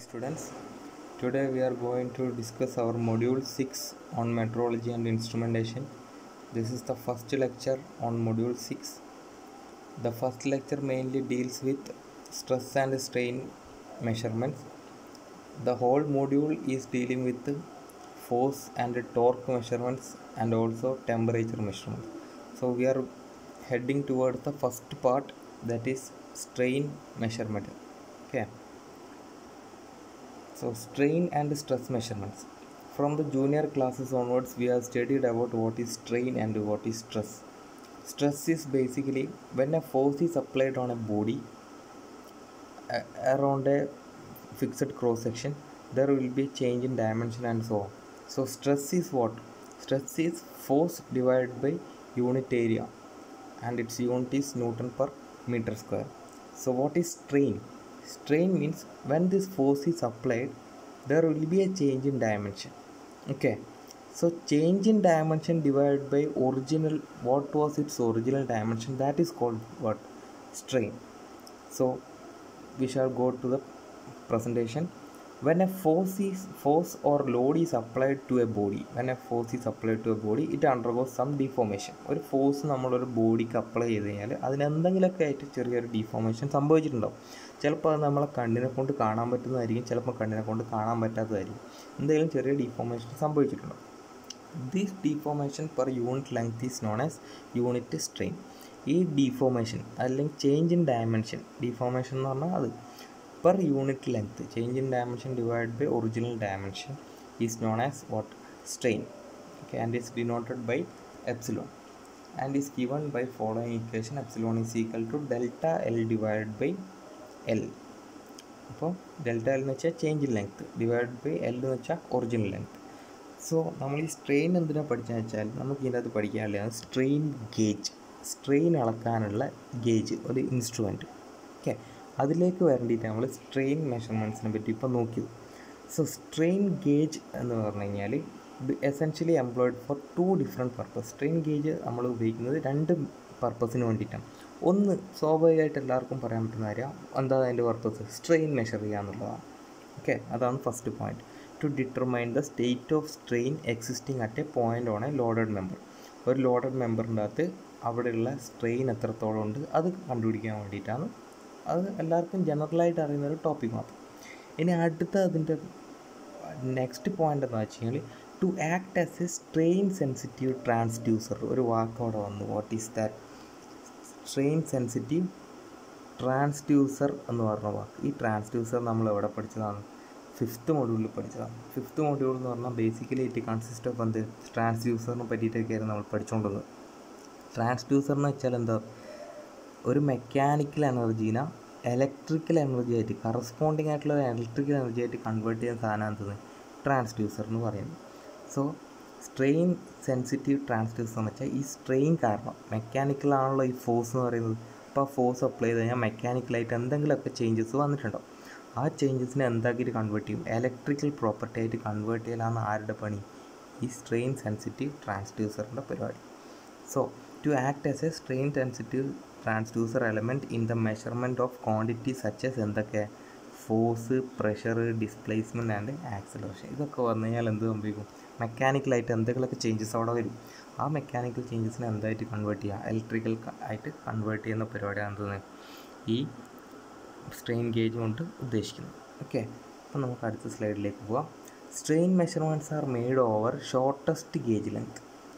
students today we are going to discuss our module 6 on metrology and instrumentation this is the first lecture on module 6 the first lecture mainly deals with stress and strain measurements the whole module is dealing with force and torque measurements and also temperature measurements so we are heading towards the first part that is strain measurement okay so strain and stress measurements from the junior classes onwards we have studied about what is strain and what is stress stress is basically when a force is applied on a body a- around a fixed cross section there will be change in dimension and so on so stress is what stress is force divided by unit area and its unit is newton per meter square so what is strain strain means when this force is applied there will be a change in dimension okay so change in dimension divided by original what was its original dimension that is called what strain so we shall go to the presentation when a force is force or load is applied to a body when a force is applied to a body it undergoes some deformation ഒരു force നമ്മളൊരു ബോഡിക്ക് apply ചെയ്ത് കഴിഞ്ഞാൽ അതിന് എന്തെങ്കിലുമൊക്കെ ആയിട്ട് ചെറിയൊരു deformation സംഭവിച്ചിട്ടുണ്ടാവും ചിലപ്പോൾ അത് നമ്മളെ കണ്ണിനെ കൊണ്ട് കാണാൻ പറ്റുന്നതായിരിക്കും ചിലപ്പോൾ കണ്ണിനെ കൊണ്ട് കാണാൻ പറ്റാത്തതായിരിക്കും എന്തെങ്കിലും ചെറിയ ഡിഫോമേഷൻ സംഭവിച്ചിട്ടുണ്ടാവും this deformation per unit length is known as unit strain ഈ ഡിഫോമേഷൻ അല്ലെങ്കിൽ ചേഞ്ച് ഇൻ ഡയമെൻഷൻ ഡിഫോമേഷൻ എന്ന് പറഞ്ഞാൽ അത് per unit length change in dimension divided by original dimension is known as what strain okay and is denoted by epsilon and is given by following equation epsilon is equal to delta l divided by l അപ്പോൾ delta L എന്ന് വെച്ചാൽ change in length divide by L എന്ന് വെച്ചാൽ original length so നമ്മൾ ഈ strain എന്തിനാണ് പഠിച്ചതെന്ന് വെച്ചാൽ നമുക്ക് ഇതിൻ്റെ അകത്ത് പഠിക്കാനുള്ളതാണ് സ്ട്രെയിൻ ഗേജ് സ്ട്രെയിൻ അളക്കാനുള്ള ഗേജ് ഒരു ഇൻസ്ട്രുമെൻറ്റ് ഓക്കെ അതിലേക്ക് വരേണ്ടിയിട്ട് നമ്മൾ സ്ട്രെയിൻ മെഷർമെൻറ്റ്സിനെ പറ്റി ഇപ്പോൾ നോക്കിയത് സോ സ്ട്രെയിൻ ഗേജ് എന്ന് പറഞ്ഞു കഴിഞ്ഞാൽ ഇത് essentially employed for two different purpose strain gauge നമ്മൾ ഉപയോഗിക്കുന്നത് രണ്ട് പർപ്പസിന് വേണ്ടിയിട്ടാണ് ഒന്ന് സ്വാഭാവികമായിട്ട് എല്ലാവർക്കും പറയാൻ പറ്റുന്ന കാര്യം എന്താ അതിൻ്റെ പർപ്പസ് സ്ട്രെയിൻ മെഷർ ചെയ്യുക എന്നുള്ളതാണ് ഓക്കെ അതാണ് first point to determine the state of strain existing at a point on a loaded member ഒരു ലോഡഡ് മെമ്പറിൻ്റെ അകത്ത് അവിടെയുള്ള സ്ട്രെയിൻ എത്രത്തോളം ഉണ്ട് അത് കണ്ടുപിടിക്കാൻ വേണ്ടിയിട്ടാണ് അത് എല്ലാവർക്കും ജനറലായിട്ട് അറിയുന്ന ഒരു ടോപ്പിക് മാത്രം ഇനി അടുത്ത അതിൻ്റെ നെക്സ്റ്റ് പോയിന്റ് എന്ന് വെച്ച് കഴിഞ്ഞാൽ to act as a strain sensitive transducer ഒരു വാക്ക് അവിടെ വന്നു what is that strain sensitive transducer എന്ന് പറഞ്ഞ വാക്ക് ഈ ട്രാൻസ്ഡ്യൂസർ നമ്മൾ എവിടെ പഠിച്ചതാണ് ഫിഫ്ത്ത് മൊഡ്യൂളിൽ പഠിച്ചതാണ് ഫിഫ്ത്ത് മൊഡ്യൂൾ എന്ന് പറഞ്ഞാൽ ബേസിക്കലി ഇറ്റ് കൺസിസ്റ്റ് ഓഫ് എന്ത് ട്രാൻസ്ഡ്യൂസറിനെ പറ്റിയിട്ടൊക്കെയായിരുന്നു നമ്മൾ പഠിച്ചുകൊണ്ടിരുന്നത് ട്രാൻസ്ഡ്യൂസർ എന്ന് വെച്ചാൽ എന്താ ഒരു മെക്കാനിക്കൽ എനർജീനെ ഇലക്ട്രിക്കൽ എനർജി ആയിട്ട് കറസ്പോണ്ടിങ് ആയിട്ടുള്ള ഒരു ഇലക്ട്രിക്കൽ എനർജി ആയിട്ട് കൺവേർട്ട് ചെയ്യുന്ന സാധനം എന്തത് ട്രാൻസ്ഡ്യൂസർ എന്ന് പറയുന്നത് സോ സ്ട്രെയിൻ സെൻസിറ്റീവ് ട്രാൻസ്ഡ്യൂസർ എന്ന് വെച്ചാൽ ഈ സ്ട്രെയിൻ കാരണം മെക്കാനിക്കലാണല്ലോ ഈ ഫോഴ്സ് എന്ന് പറയുന്നത് അപ്പോൾ ആ ഫോഴ്സ് അപ്ലൈ ചെയ്ത് കഴിഞ്ഞാൽ മെക്കാനിക്കലായിട്ട് എന്തെങ്കിലുമൊക്കെ ചേഞ്ചസ് വന്നിട്ടുണ്ടാവും ആ ചേഞ്ചസിനെ എന്താക്കിയിട്ട് കൺവേർട്ട് ചെയ്യും ഇലക്ട്രിക്കൽ പ്രോപ്പർട്ടി ആയിട്ട് കൺവേർട്ട് ചെയ്യലാണ് ആരുടെ പണി ഈ സ്ട്രെയിൻ സെൻസിറ്റീവ് ട്രാൻസ്ഡ്യൂസറിൻ്റെ പരിപാടി so to act as a strain sensitive transducer element in the measurement of quantity such as എന്തൊക്കെ force pressure displacement and acceleration ഇതൊക്കെ വന്നു കഴിഞ്ഞാൽ എന്ത് സംഭവിക്കും മെക്കാനിക്കലായിട്ട് എന്തെങ്കിലുമൊക്കെ ചേഞ്ചസ് അവിടെ വരും ആ മെക്കാനിക്കൽ ചേഞ്ചസിനെ എന്തായിട്ട് കൺവേർട്ട് ചെയ്യുക ഇലക്ട്രിക്കൽ ആയിട്ട് കൺവേർട്ട് ചെയ്യുന്ന പരിപാടിയാണ് എന്തെന്ന് ഈ സ്ട്രെയിൻ ഗേജ് കൊണ്ട് ഉദ്ദേശിക്കുന്നത് ഓക്കെ അപ്പോൾ നമുക്ക് അടുത്ത സ്ലൈഡിലേക്ക് പോവാം strain measurements are made over shortest gauge length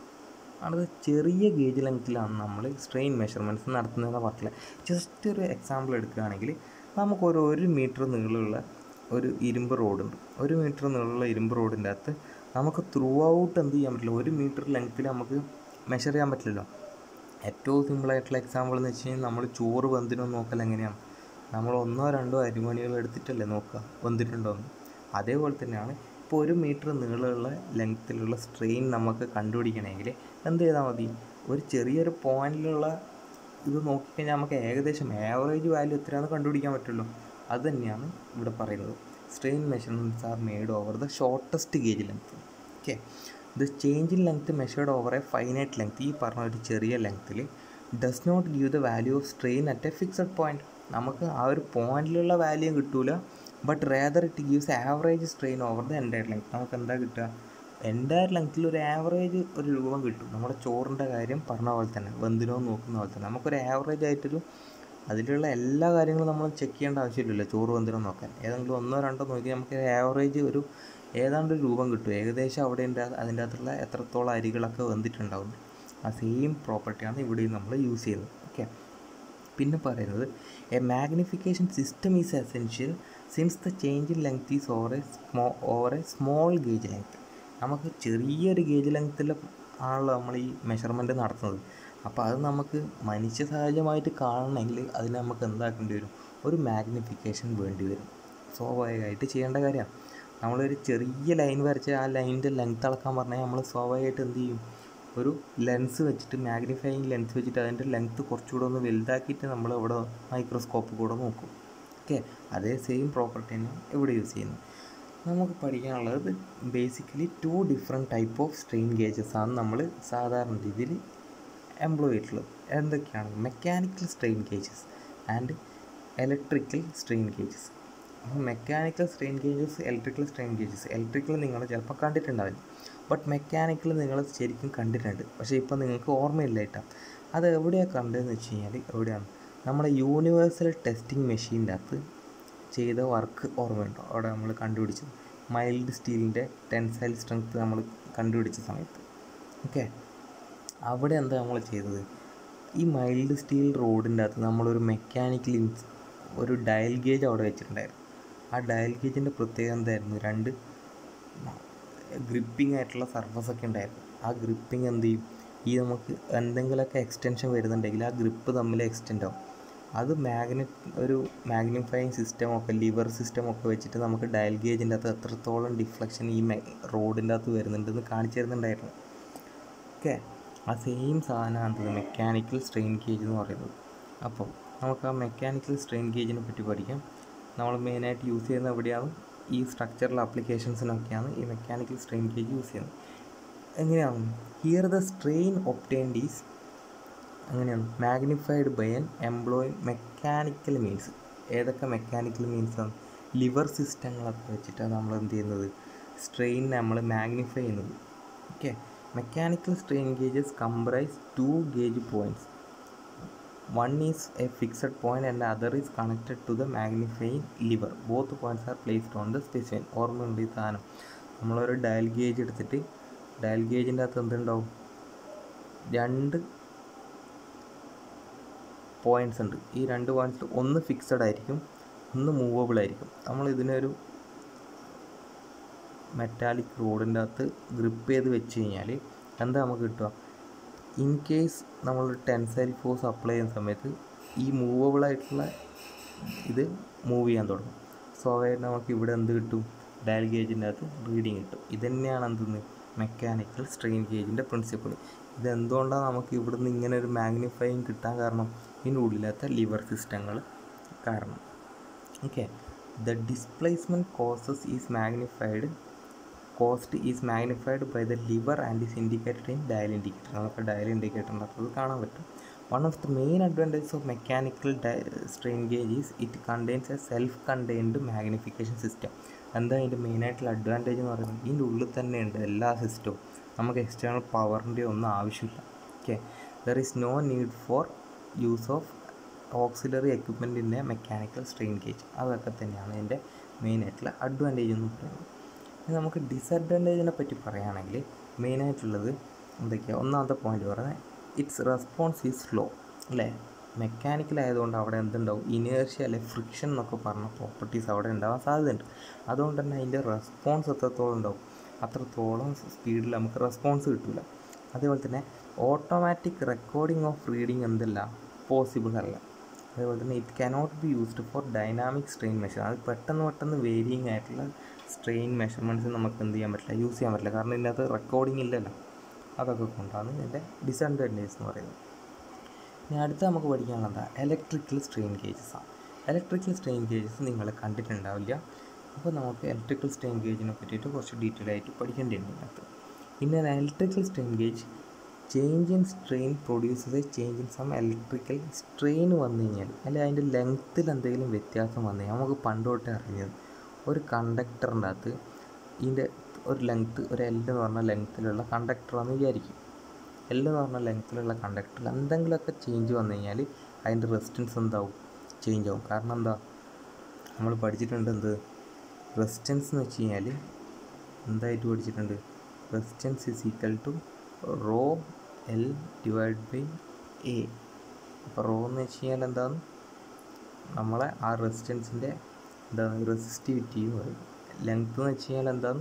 അത് ചെറിയ ഗേജ് ലെങ്ത്തിലാണ് നമ്മൾ സ്ട്രെയിൻ മെഷർമെൻറ്റ്സ് നടത്തുന്നതെന്ന് പറഞ്ഞില്ല ജസ്റ്റ് ഒരു എക്സാമ്പിൾ എടുക്കുകയാണെങ്കിൽ നമുക്കൊരു ഒരു മീറ്റർ നീളമുള്ള ഒരു ഇരുമ്പ് റോഡുണ്ട് ഒരു മീറ്റർ നീളമുള്ള ഇരുമ്പ് റോഡിൻ്റെ അകത്ത് നമുക്ക് ത്രൂ ഔട്ട് എന്ത് ചെയ്യാൻ പറ്റില്ല ഒരു മീറ്റർ ലെങ്ത്തിൽ നമുക്ക് മെഷർ ചെയ്യാൻ പറ്റില്ലല്ലോ ഏറ്റവും സിമ്പിളായിട്ടുള്ള എക്സാമ്പിൾ എന്ന് വെച്ച് കഴിഞ്ഞാൽ നമ്മൾ ചോറ് വെന്തിനോ നോക്കൽ എങ്ങനെയാണ് നമ്മൾ ഒന്നോ രണ്ടോ അരിമണികൾ എടുത്തിട്ടല്ലേ നോക്കുക വെന്തിട്ടുണ്ടോ എന്ന് അതേപോലെ തന്നെയാണ് ഇപ്പോൾ ഒരു മീറ്റർ നീളമുള്ള ലെങ്ത്തിലുള്ള സ്ട്രെയിൻ നമുക്ക് കണ്ടുപിടിക്കണമെങ്കിൽ എന്ത് ചെയ്താൽ മതി ഒരു ചെറിയൊരു പോയിന്റിലുള്ള ഇത് നോക്കിക്കഴിഞ്ഞാൽ നമുക്ക് ഏകദേശം ആവറേജ് വാല്യൂ എത്രയാണെന്ന് കണ്ടുപിടിക്കാൻ പറ്റുമല്ലോ അത് തന്നെയാണ് ഇവിടെ പറയുന്നത് strain measurements are made over the shortest gauge length okay the change in length measured over a finite length ഈ പറഞ്ഞ ഒരു ചെറിയ ലെങ്ത്തിൽ does not give the value of strain at a fixed point നമുക്ക് ആ ഒരു പോയിന്റിലുള്ള വാല്യൂ കിട്ടൂല but rather it gives average strain over the entire length നമുക്ക് എന്താ കിട്ടുക എൻറ്റയർ ലെങ്ത്തിൽ ഒരു ആവറേജ് ഒരു രൂപം കിട്ടും നമ്മുടെ ചോറിൻ്റെ കാര്യം പറഞ്ഞ പോലെ തന്നെ വെന്തിനോ നോക്കുന്ന പോലെ തന്നെ നമുക്കൊരു ആവറേജ് ആയിട്ടൊരു അതിലുള്ള എല്ലാ കാര്യങ്ങളും നമ്മൾ ചെക്ക് ചെയ്യേണ്ട ആവശ്യമില്ലല്ലോ ചോറ് വെന്തിനോ നോക്കാൻ ഏതെങ്കിലും ഒന്നോ രണ്ടോ നോക്കി നമുക്ക് ആവറേജ് ഒരു ഏതാണ്ട് ഒരു രൂപം കിട്ടും ഏകദേശം അവിടെ ഉണ്ട് അതിൻ്റെ അകത്തുള്ള എത്രത്തോളം അരികളൊക്കെ വെന്തിട്ടുണ്ടാവും ആ സെയിം പ്രോപ്പർട്ടിയാണ് ഇവിടെയും നമ്മൾ യൂസ് ചെയ്യുന്നത് ഓക്കെ പിന്നെ പറയുന്നത് a magnification system is essential since the change in length is over a small over a small gauge length നമുക്ക് ചെറിയൊരു ഗേജ് ലെങ്ത്തിൽ ആണല്ലോ നമ്മൾ ഈ മെഷർമെൻറ്റ് നടത്തുന്നത് അപ്പോൾ അത് നമുക്ക് മനുഷ്യ സഹജമായിട്ട് കാണണമെങ്കിൽ അതിന് നമുക്ക് എന്താക്കേണ്ടി വരും ഒരു മാഗ്നിഫിക്കേഷൻ വേണ്ടി വരും സ്വാഭാവികമായിട്ട് ചെയ്യേണ്ട കാര്യമാണ് നമ്മളൊരു ചെറിയ ലൈൻ വരച്ച് ആ ലൈനിൻ്റെ ലെങ്ത് അളക്കാൻ പറഞ്ഞാൽ നമ്മൾ സ്വാഭാവികമായിട്ട് എന്ത് ചെയ്യും ഒരു ലെൻസ് വെച്ചിട്ട് മാഗ്നിഫൈയിങ് ലെൻസ് വെച്ചിട്ട് അതിൻ്റെ ലെങ്ത്ത് കുറച്ചുകൂടെ ഒന്ന് വലുതാക്കിയിട്ട് നമ്മൾ ഇവിടെ മൈക്രോസ്കോപ്പ് കൂടെ നോക്കും ഓക്കെ അതേ സെയിം പ്രോപ്പർട്ടി തന്നെ ഇവിടെ യൂസ് ചെയ്യുന്നു നമുക്ക് പഠിക്കാനുള്ളത് basically two different type of strain gauges ആണ് നമ്മൾ സാധാരണ രീതിയിൽ എംപ്ലോയ് ചെയ്തിട്ടുള്ളത് എന്തൊക്കെയാണ് mechanical strain gauges and electrical strain gauges അപ്പോൾ mechanical strain gauges electrical strain gauges electrical നിങ്ങൾ ചിലപ്പോൾ കണ്ടിട്ടുണ്ടാവില്ല ബട്ട് മെക്കാനിക്കൽ നിങ്ങൾ ശരിക്കും കണ്ടിട്ടുണ്ട് പക്ഷേ ഇപ്പോൾ നിങ്ങൾക്ക് ഓർമ്മയില്ല കേട്ടോ അത് എവിടെയാണ് കണ്ടതെന്ന് വെച്ച് കഴിഞ്ഞാൽ എവിടെയാണ് നമ്മുടെ യൂണിവേഴ്സൽ ടെസ്റ്റിംഗ് മെഷീൻ്റെ അകത്ത് ചെയ്ത വർക്ക് ഓർമ്മയുണ്ടോ അവിടെ നമ്മൾ കണ്ടുപിടിച്ചത് മൈൽഡ് സ്റ്റീലിൻ്റെ ടെൻസൈൽ സ്ട്രെങ്ത് നമ്മൾ കണ്ടുപിടിച്ച സമയത്ത് ഓക്കെ അവിടെ എന്താ നമ്മൾ ചെയ്തത് ഈ മൈൽഡ് സ്റ്റീൽ റോഡിൻ്റെ അകത്ത് നമ്മളൊരു മെക്കാനിക്കൽ ഒരു ഡയൽ ഗേജ് അവിടെ വെച്ചിട്ടുണ്ടായിരുന്നു ആ ഡയൽ ഗേജിൻ്റെ പ്രത്യേകത എന്തായിരുന്നു രണ്ട് ഗ്രിപ്പിംഗ് ആയിട്ടുള്ള സർഫസ് ഒക്കെ ഉണ്ടായിരുന്നു ആ ഗ്രിപ്പിംഗ് എന്ത് ചെയ്യും ഈ നമുക്ക് എന്തെങ്കിലുമൊക്കെ എക്സ്റ്റൻഷൻ വരുന്നുണ്ടെങ്കിൽ ആ ഗ്രിപ്പ് തമ്മിൽ എക്സ്റ്റെൻഡ് ആവും അത് മാഗ്നറ്റ് ഒരു മാഗ്നിഫൈങ് സിസ്റ്റം ഒക്കെ ലിവർ സിസ്റ്റം ഒക്കെ വെച്ചിട്ട് നമുക്ക് ഡയൽ ഗേജിൻ്റെ അകത്ത് എത്രത്തോളം ഡിഫ്ലക്ഷൻ ഈ റോഡിൻ്റെ അകത്ത് വരുന്നുണ്ടെന്ന് കാണിച്ചു തരുന്നുണ്ടായിരുന്നു ഓക്കെ ആ സെയിം സാധനമാണ് മെക്കാനിക്കൽ സ്ട്രെയിൻ ഗേജ് എന്ന് പറയുന്നത് അപ്പോൾ നമുക്ക് ആ മെക്കാനിക്കൽ സ്ട്രെയിൻ ഗേജിനെ പറ്റി പഠിക്കാം നമ്മൾ മെയിനായിട്ട് യൂസ് ചെയ്യുന്നത് എവിടെയാണ് ഈ സ്ട്രക്ചറൽ ആപ്ലിക്കേഷൻസിനൊക്കെയാണ് ഈ മെക്കാനിക്കൽ സ്ട്രെയിൻ ഗേജ് യൂസ് ചെയ്യുന്നത് എങ്ങനെയാണ് here the strain obtained is അങ്ങനെയാണ് magnified by an employee mechanical means ഏതൊക്കെ മെക്കാനിക്കൽ മീൻസാണ് ലിവർ സിസ്റ്റങ്ങളൊക്കെ വെച്ചിട്ടാണ് നമ്മൾ എന്ത് ചെയ്യുന്നത് സ്ട്രെയിൻ നമ്മൾ മാഗ്നിഫൈ ചെയ്യുന്നത് okay mechanical strain gauges comprise two gauge points one is a fixed point and other is connected to the magnifying lever both points are placed on the specimen ഓർമ്മയുണ്ട് ഈ സാധനം നമ്മളൊരു ഡയൽ ഗേജ് എടുത്തിട്ട് dial ഗേജിൻ്റെ അകത്ത് എന്തുണ്ടാവും രണ്ട് points ഉണ്ട് ഈ രണ്ട് പോയിൻറ്റ്സ് ഒന്ന് ഫിക്സഡ് ആയിരിക്കും ഒന്ന് മൂവബിൾ ആയിരിക്കും നമ്മൾ ഇതിനൊരു മെറ്റാലിക് റോഡിൻ്റെ അകത്ത് ഗ്രിപ്പ് ചെയ്ത് വെച്ച് കഴിഞ്ഞാൽ എന്താ നമുക്ക് കിട്ടുക ഇൻ കേസ് നമ്മൾ ടെൻസൈൽ ഫോഴ്സ് അപ്ലൈ ചെയ്യുന്ന സമയത്ത് ഈ മൂവബിൾ ആയിട്ടുള്ള ഇത് മൂവ് ചെയ്യാൻ തുടങ്ങും സ്വാഭാവികമായിട്ട് നമുക്ക് ഇവിടെ എന്ത് കിട്ടും ഡയൽ ഗേജിൻ്റെ അകത്ത് റീഡിങ് കിട്ടും ഇത് തന്നെയാണ് എന്തെന്ന് മെക്കാനിക്കൽ സ്ട്രെയിൻ ഗേജിൻ്റെ പ്രിൻസിപ്പിൾ ഇതെന്തുകൊണ്ടാണ് നമുക്ക് ഇവിടുന്ന് ഇങ്ങനെ ഒരു മാഗ്നിഫൈങ് കിട്ടാൻ കാരണം ഇതിൻ്റെ ഉള്ളിലത്തെ ലിവർ സിസ്റ്റങ്ങൾ കാരണം okay the displacement causes is magnified caused is magnified by the lever and is indicated in dial indicator നമുക്ക് ഡയൽ ഇൻഡിക്കേറ്ററിൻ്റെ അകത്ത് കാണാൻ പറ്റും one of the main advantages of mechanical strain gauge is it contains a self contained magnification system എന്താ അതിൻ്റെ മെയിനായിട്ടുള്ള advantage എന്ന് പറയുന്നത് ഇതിൻ്റെ ഉള്ളിൽ തന്നെയുണ്ട് എല്ലാ സിസ്റ്റവും നമുക്ക് എക്സ്റ്റേണൽ പവറിൻ്റെ ഒന്നും ആവശ്യമില്ല okay there is no need for use of auxiliary എക്യുപ്മെൻറ്റിൻ്റെ മെക്കാനിക്കൽ സ്ട്രെയിൻ ഗേജ് അതൊക്കെ തന്നെയാണ് ഇതിൻ്റെ മെയിനായിട്ടുള്ള അഡ്വാൻറ്റേജ് എന്ന് പറയുന്നത് ഇനി നമുക്ക് ഡിസഡ്വാൻറ്റേജിനെ പറ്റി പറയുകയാണെങ്കിൽ മെയിനായിട്ടുള്ളത് എന്തൊക്കെയാണ് ഒന്നാമത്തെ പോയിന്റ് പറയുന്നത് ഇറ്റ്സ് റെസ്പോൺസ് ഈസ് സ്ലോ അല്ലേ മെക്കാനിക്കൽ ആയതുകൊണ്ട് അവിടെ എന്തുണ്ടാവും ഇനേർഷ്യ അല്ലെ ഫ്രിക്ഷൻ എന്നൊക്കെ പറഞ്ഞ പ്രോപ്പർട്ടീസ് അവിടെ ഉണ്ടാവാൻ സാധ്യതയുണ്ട് അതുകൊണ്ട് തന്നെ അതിൻ്റെ റെസ്പോൺസ് എത്രത്തോളം ഉണ്ടാവും അത്രത്തോളം സ്പീഡിൽ നമുക്ക് റെസ്പോൺസ് കിട്ടില്ല അതേപോലെ തന്നെ ഓട്ടോമാറ്റിക് റെക്കോർഡിംഗ് ഓഫ് റീഡിങ് എന്തല്ല പോസിബിൾ അല്ല അതേപോലെ തന്നെ it cannot be used for dynamic strain measure അത് പെട്ടെന്ന് പെട്ടെന്ന് വേരിയിങ് ആയിട്ടുള്ള സ്ട്രെയിൻ മെഷർമെൻറ്റ്സ് നമുക്ക് എന്ത് ചെയ്യാൻ പറ്റില്ല യൂസ് ചെയ്യാൻ പറ്റില്ല കാരണം ഇതിനകത്ത് റെക്കോർഡിംഗ് ഇല്ലല്ലോ അതൊക്കെ കൊണ്ടാണ് ഇതിൻ്റെ ഡിസഡ്വാൻറ്റേജ് എന്ന് പറയുന്നത് ഇനി അടുത്ത നമുക്ക് പഠിക്കാനുള്ളത് ഇലക്ട്രിക്കൽ സ്ട്രെയിൻ ഗേജസ് ആണ് ഇലക്ട്രിക്കൽ സ്ട്രെയിൻ ഗേജസ് നിങ്ങൾ കണ്ടിട്ടുണ്ടാവില്ല അപ്പോൾ നമുക്ക് ഇലക്ട്രിക്കൽ സ്ട്രെയിൻ ഗേജിനെ പറ്റിയിട്ട് കുറച്ച് ഡീറ്റെയിൽ ആയിട്ട് പഠിക്കേണ്ടിയുണ്ട് ഇതിനകത്ത് ഇനി electrical strain gauge change in strain produces a change in some electrical strain വന്നു കഴിഞ്ഞാൽ അല്ലെങ്കിൽ അതിൻ്റെ ലെങ്ത്തിൽ എന്തെങ്കിലും വ്യത്യാസം വന്നു കഴിഞ്ഞാൽ നമുക്ക് പണ്ട് തൊട്ടേ അറിഞ്ഞത് ഒരു കണ്ടക്ടറിൻ്റെ അകത്ത് ഇതിൻ്റെ ഒരു ലെങ്ത്ത് ഒരു എൽ എന്ന് പറഞ്ഞ ലെങ്ത്തിലുള്ള കണ്ടക്ടറാണെന്ന് വിചാരിക്കും എൽ എന്ന് പറഞ്ഞ ലെങ്ത്തിലുള്ള കണ്ടക്ടറിൽ എന്തെങ്കിലുമൊക്കെ ചേഞ്ച് വന്നു കഴിഞ്ഞാൽ അതിൻ്റെ റെസിസ്റ്റൻസ് എന്താവും ചേഞ്ച് ആവും കാരണം എന്താ നമ്മൾ പഠിച്ചിട്ടുണ്ട് എന്ത് റെസിസ്റ്റൻസ് എന്ന് വെച്ച് കഴിഞ്ഞാൽ എന്തായിട്ട് പഠിച്ചിട്ടുണ്ട് resistance is equal to rho L divide by A അപ്പോൾ റോ എന്ന് വെച്ച് കഴിഞ്ഞാൽ എന്താണ് നമ്മളെ ആ റെസിസ്റ്റൻസിൻ്റെ എന്താണ് റെസിസ്റ്റിവിറ്റി എന്ന് പറയും ലെങ്ത് എന്ന് വെച്ച് കഴിഞ്ഞാൽ എന്താണ്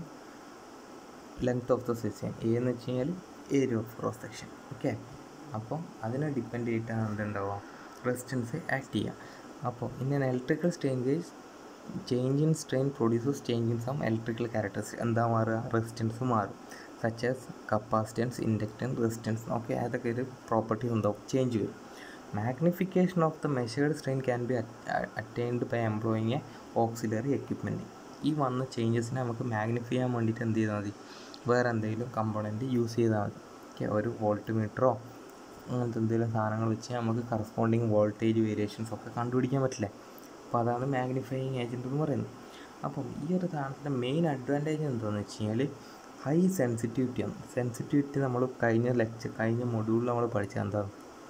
length of the section A എന്ന് വെച്ച് കഴിഞ്ഞാൽ area of cross section okay അപ്പോൾ അതിനെ ഡിപ്പെൻഡ് ചെയ്തിട്ടാണ് എന്തുണ്ടാവുക റെസിസ്റ്റൻസ് ആക്ട് ചെയ്യുക അപ്പോൾ in an electrical strain gauge change in strain produces change in some electrical characters എന്താ മാറുക റെസിസ്റ്റൻസ് മാറും such as capacitance inductance resistance ഒക്കെ അതൊക്കെ ഒരു പ്രോപ്പർട്ടീസ് ഉണ്ടാവും ചേഞ്ച് വരും magnification of the measured strain can be attained by employing a auxiliary equipment ഈ വന്ന ചേഞ്ചസിനെ നമുക്ക് മാഗ്നിഫൈ ചെയ്യാൻ വേണ്ടിയിട്ട് എന്ത് ചെയ്താൽ മതി വേറെ എന്തെങ്കിലും കമ്പോണൻറ്റ് യൂസ് ചെയ്താൽ മതി ഓക്കെ ഒരു വോൾട്ട് മീറ്ററോ അങ്ങനത്തെ എന്തെങ്കിലും സാധനങ്ങൾ വെച്ച് നമുക്ക് കറസ്പോണ്ടിങ് വോൾട്ടേജ് വേരിയേഷൻസ് ഒക്കെ കണ്ടുപിടിക്കാൻ പറ്റില്ലേ അപ്പോൾ അതാണ് മാഗ്നിഫൈയിങ് ഏജൻറ്റ് എന്ന് പറയുന്നത് അപ്പം ഈ ഒരു സാധനത്തിൻ്റെ മെയിൻ അഡ്വാൻറ്റേജ് എന്താണെന്ന് വെച്ച് കഴിഞ്ഞാൽ ഹൈ സെൻസിറ്റിവിറ്റിയാണ് സെൻസിറ്റിവിറ്റി നമ്മൾ കഴിഞ്ഞ ലെക്ചർ കഴിഞ്ഞ മൊഡ്യൂളിൽ നമ്മൾ പഠിച്ചത് എന്താണ്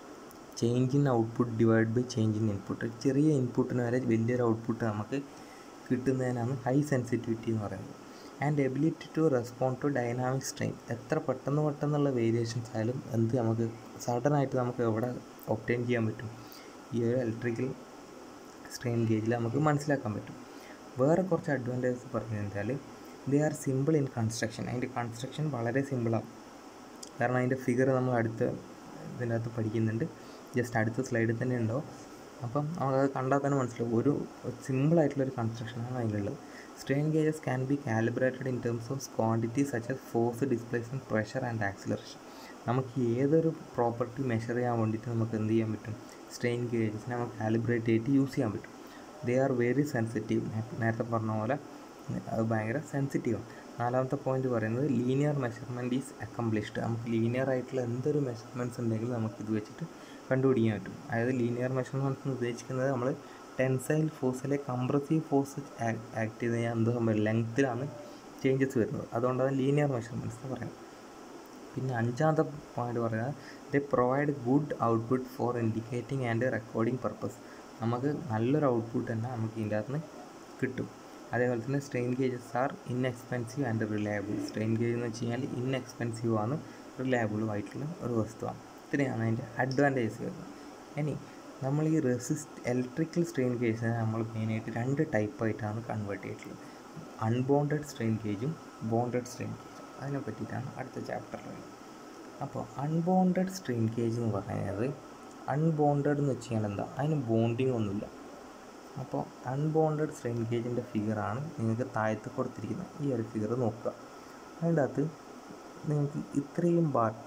change in output divide by change in input ചെറിയ ഇൻപുട്ടിന് വരെ വലിയൊരു ഔട്ട്പുട്ട് നമുക്ക് കിട്ടുന്നതിനാണ് ഹൈ സെൻസിറ്റിവിറ്റി എന്ന് പറയുന്നത് and ability to respond to dynamic strain എത്ര പെട്ടെന്ന് പെട്ടെന്നുള്ള വേരിയേഷൻസ് ആയാലും എന്ത് നമുക്ക് സഡനായിട്ട് നമുക്ക് എവിടെ ഒപ്റ്റൈൻ ചെയ്യാൻ പറ്റും ഈ ഒരു ഇലക്ട്രിക്കൽ സ്ട്രെയിൻ ഗേജിൽ നമുക്ക് മനസ്സിലാക്കാൻ പറ്റും വേറെ കുറച്ച് അഡ്വാൻറ്റേജസ് പറഞ്ഞു കഴിഞ്ഞാൽ they are simple in construction അതിൻ്റെ കൺസ്ട്രക്ഷൻ വളരെ സിമ്പിളാണ് കാരണം അതിൻ്റെ ഫിഗർ നമ്മൾ അടുത്ത ഇതിൻ്റെ അകത്ത് പഠിക്കുന്നുണ്ട് ജസ്റ്റ് അടുത്ത സ്ലൈഡിൽ തന്നെ ഉണ്ടാവും അപ്പം നമുക്കത് കണ്ടാൽ തന്നെ മനസ്സിലാവും ഒരു സിമ്പിളായിട്ടുള്ളൊരു കൺസ്ട്രക്ഷനാണ് അതിലുള്ളത് strain gauges can be calibrated in terms of quantity such as force displacement pressure and acceleration നമുക്ക് ഏതൊരു പ്രോപ്പർട്ടി മെഷർ ചെയ്യാൻ വേണ്ടിയിട്ട് നമുക്ക് എന്ത് ചെയ്യാൻ പറ്റും സ്ട്രെയിൻ ഗേജസിനെ നമുക്ക് കാലിബ്രേറ്റ് ചെയ്തിട്ട് യൂസ് ചെയ്യാൻ പറ്റും ദേ ആർ വെരി സെൻസിറ്റീവ് നേരത്തെ പറഞ്ഞ പോലെ അത് ഭയങ്കര സെൻസിറ്റീവാണ് നാലാമത്തെ പോയിന്റ് പറയുന്നത് ലീനിയർ മെഷർമെൻറ്റ് ഈസ് അക്കംപ്ലിഷ്ഡ് നമുക്ക് ലീനിയർ ആയിട്ടുള്ള എന്തൊരു മെഷർമെൻറ്റ്സ് ഉണ്ടെങ്കിലും നമുക്ക് ഇത് വെച്ചിട്ട് കണ്ടുപിടിക്കാൻ പറ്റും അതായത് ലീനിയർ മെഷർമെൻറ്റ്സ് എന്ന് ഉദ്ദേശിക്കുന്നത് നമ്മൾ ടെൻസൈൽ ഫോഴ്സിലെ കംപ്രസീവ് ഫോഴ്സ് ആക്ട് ചെയ്ത് കഴിഞ്ഞാൽ എന്തോ സംഭവം ലെങ്ത്തിലാണ് ചേഞ്ചസ് വരുന്നത് അതുകൊണ്ടാണ് ലീനിയർ മെഷർമെൻറ്റ്സ് എന്ന് പറയുന്നത് പിന്നെ അഞ്ചാമത്തെ പോയിന്റ് പറയുന്നത് the provide good output for indicating and recording purpose നമുക്ക് നല്ലൊരു ഔട്ട്പുട്ട് തന്നെ നമുക്ക് ഇതിൻ്റെ അകത്ത് നിന്ന് കിട്ടും അതേപോലെ തന്നെ strain gauges are inexpensive and reliable strain gauge എന്ന് വെച്ച് കഴിഞ്ഞാൽ ഇൻഎക്സ്പെൻസീവ് ആണ് റിലയബിളും ആയിട്ടുള്ള ഒരു വസ്തുവാണ് ഇത്രയാണ് അതിൻ്റെ അഡ്വാൻറ്റേജസ് വരുന്നത് ഇനി നമ്മൾ ഈ റെസിസ്റ്റ് ഇലക്ട്രിക്കൽ സ്ട്രെയിൻ ഗേജിനെ നമ്മൾ മെയിനായിട്ട് രണ്ട് ടൈപ്പായിട്ടാണ് കൺവേർട്ട് ചെയ്തിട്ടുള്ളത് അൺബോണ്ടഡ് സ്ട്രെയിൻ ഗേജും ബോണ്ടഡ് സ്ട്രെയിൻ ഗേജും അതിനെ പറ്റിയിട്ടാണ് അടുത്ത ചാപ്റ്ററിൽ അപ്പോൾ അൺബോണ്ടഡ് സ്ട്രെയിൻ ഗേജ് എന്ന് പറയുന്നത് അൺബോണ്ടഡ് എന്ന് വെച്ച് കഴിഞ്ഞാൽ എന്താ അതിന് ബോണ്ടിങ് ഒന്നുമില്ല അപ്പോൾ അൺബോണ്ടഡ് സ്ട്രെയിൻ ഗേജിൻ്റെ ഫിഗറാണ് നിങ്ങൾക്ക് താഴത്ത് കൊടുത്തിരിക്കുന്നത് ഈ ഒരു ഫിഗർ നോക്കുക അതിൻ്റെ അകത്ത് നിങ്ങൾക്ക് ഇത്രയും പാർട്ട്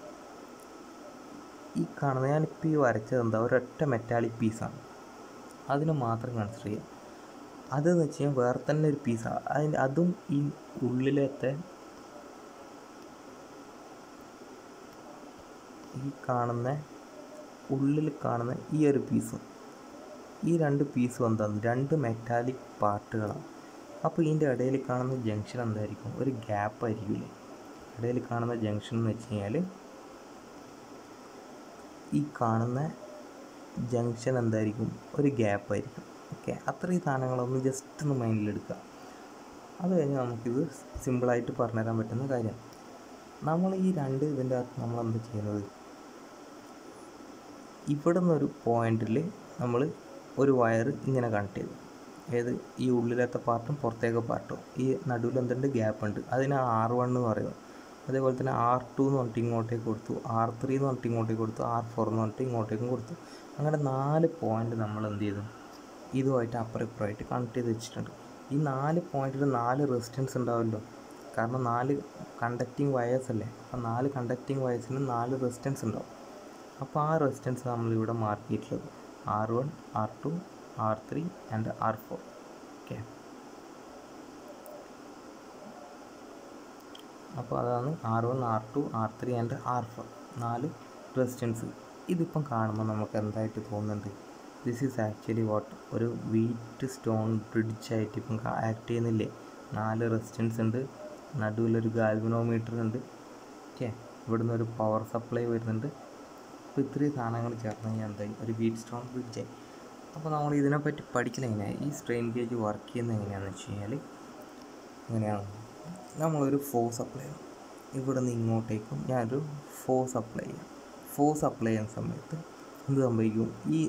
ഈ കാണുന്ന ഞാനിപ്പോൾ ഈ വരച്ചത് എന്താ ഒരൊറ്റ മെറ്റാലിക് പീസാണ് അതിന് മാത്രം കൺസിഡർ ചെയ്യുക അതെന്ന് വെച്ച് കഴിഞ്ഞാൽ വേറെ തന്നെ ഒരു പീസാണ് അതിന് അതും ഈ ഉള്ളിലത്തെ ഈ കാണുന്ന ഉള്ളിൽ കാണുന്ന ഈ ഒരു പീസും ഈ രണ്ട് പീസും എന്താണ് രണ്ട് മെറ്റാലിക് പാർട്ടുകളാണ് അപ്പോൾ ഇതിൻ്റെ ഇടയിൽ കാണുന്ന ജംഗ്ഷൻ എന്തായിരിക്കും ഒരു ഗ്യാപ്പ് ആയിരിക്കില്ലേ ഇടയിൽ കാണുന്ന ജംഗ്ഷൻ എന്ന് വെച്ച് കഴിഞ്ഞാൽ ഈ കാണുന്ന ജംഗ്ഷൻ എന്തായിരിക്കും ഒരു ഗ്യാപ്പ് ആയിരിക്കും ഓക്കെ അത്രയും സാധനങ്ങളൊന്ന് ജസ്റ്റ് ഒന്ന് മൈൻഡിലെടുക്കുക അത് കഴിഞ്ഞ് നമുക്കിത് സിമ്പിളായിട്ട് പറഞ്ഞുതരാൻ പറ്റുന്ന കാര്യമാണ് നമ്മൾ ഈ രണ്ട് ഇതിൻ്റെ അകത്ത് നമ്മൾ എന്താ ചെയ്യുന്നത് ഇവിടെ നിന്നൊരു പോയിന്റിൽ നമ്മൾ ഒരു വയർ ഇങ്ങനെ കണക്ട് ചെയ്തു ഏത് ഈ ഉള്ളിലത്തെ പാർട്ടും പുറത്തേക്ക് പാർട്ടും ഈ നടുവിൽ എന്തുണ്ട് ഗ്യാപ്പ് ഉണ്ട് അതിന് ആർ വൺ എന്ന് പറയുന്നത് അതേപോലെ തന്നെ ആർ ടു എന്ന് പറഞ്ഞിട്ട് ഇങ്ങോട്ടേക്ക് കൊടുത്തു ആർ ത്രീ എന്ന് പറഞ്ഞിട്ട് ഇങ്ങോട്ടേക്ക് കൊടുത്തു ആർ ഫോർ എന്ന് പറഞ്ഞിട്ട് ഇങ്ങോട്ടേക്കും കൊടുത്തു അങ്ങനെ നാല് പോയിന്റ് നമ്മൾ എന്ത് ചെയ്തു ഇതുമായിട്ട് അപ്പുറം ഇപ്പുറമായിട്ട് കണക്ട് ചെയ്ത് വെച്ചിട്ടുണ്ട് ഈ നാല് പോയിന്റിൽ നാല് റെസിസ്റ്റൻസ് ഉണ്ടാവുമല്ലോ കാരണം നാല് കണ്ടക്റ്റിംഗ് വയേഴ്സ് അല്ലേ അപ്പോൾ നാല് കണ്ടക്റ്റിംഗ് വയേഴ്സിന് നാല് റെസിസ്റ്റൻസ് ഉണ്ടാവും അപ്പോൾ ആ റെസിസ്റ്റൻസ് നമ്മളിവിടെ മാർക്ക് ചെയ്തിട്ടുള്ളത് R one R two R three and R four okay അപ്പോൾ അതാണ് R one R two R three and R four നാല് റെസിസ്റ്റൻസ് ഇതിപ്പം കാണുമ്പോൾ നമുക്ക് എന്തായിട്ട് തോന്നുന്നുണ്ട് ദിസ് ഈസ് ആക്ച്വലി വാട്ട് ഒരു വീറ്റ് സ്റ്റോൺ ബ്രിഡ്ജ് ആയിട്ട് ഇപ്പം ആക്ട് ചെയ്യുന്നില്ലേ നാല് റെസിസ്റ്റൻസ് ഉണ്ട് നടുവിലൊരു ഗാൽവനോമീറ്റർ ഉണ്ട് ഓക്കെ ഇവിടുന്ന് ഒരു പവർ സപ്ലൈ വരുന്നുണ്ട് അപ്പോൾ ഇത്രയും സാധനങ്ങൾ ചേർന്ന് കഴിഞ്ഞാൽ എന്തായി ഒരു വീറ്റ് സ്റ്റോൺ ബ്രിഡ്ജായി അപ്പോൾ നമ്മൾ ഇതിനെപ്പറ്റി പഠിക്കൽ എങ്ങനെയാണ് ഈ സ്ട്രെയിൻ ഗേജ് വർക്ക് ചെയ്യുന്നത് എങ്ങനെയാണെന്ന് വെച്ച് കഴിഞ്ഞാൽ എങ്ങനെയാണ് നമ്മളൊരു ഫോഴ്സ് അപ്ലൈ ചെയ്യണം ഇവിടെ നിന്ന് ഇങ്ങോട്ടേക്കും ഞാനൊരു ഫോഴ്സ് അപ്ലൈ ചെയ്യാം ഫോഴ്സ് അപ്ലൈ ചെയ്യുന്ന സമയത്ത് എന്ത് സംഭവിക്കും ഈ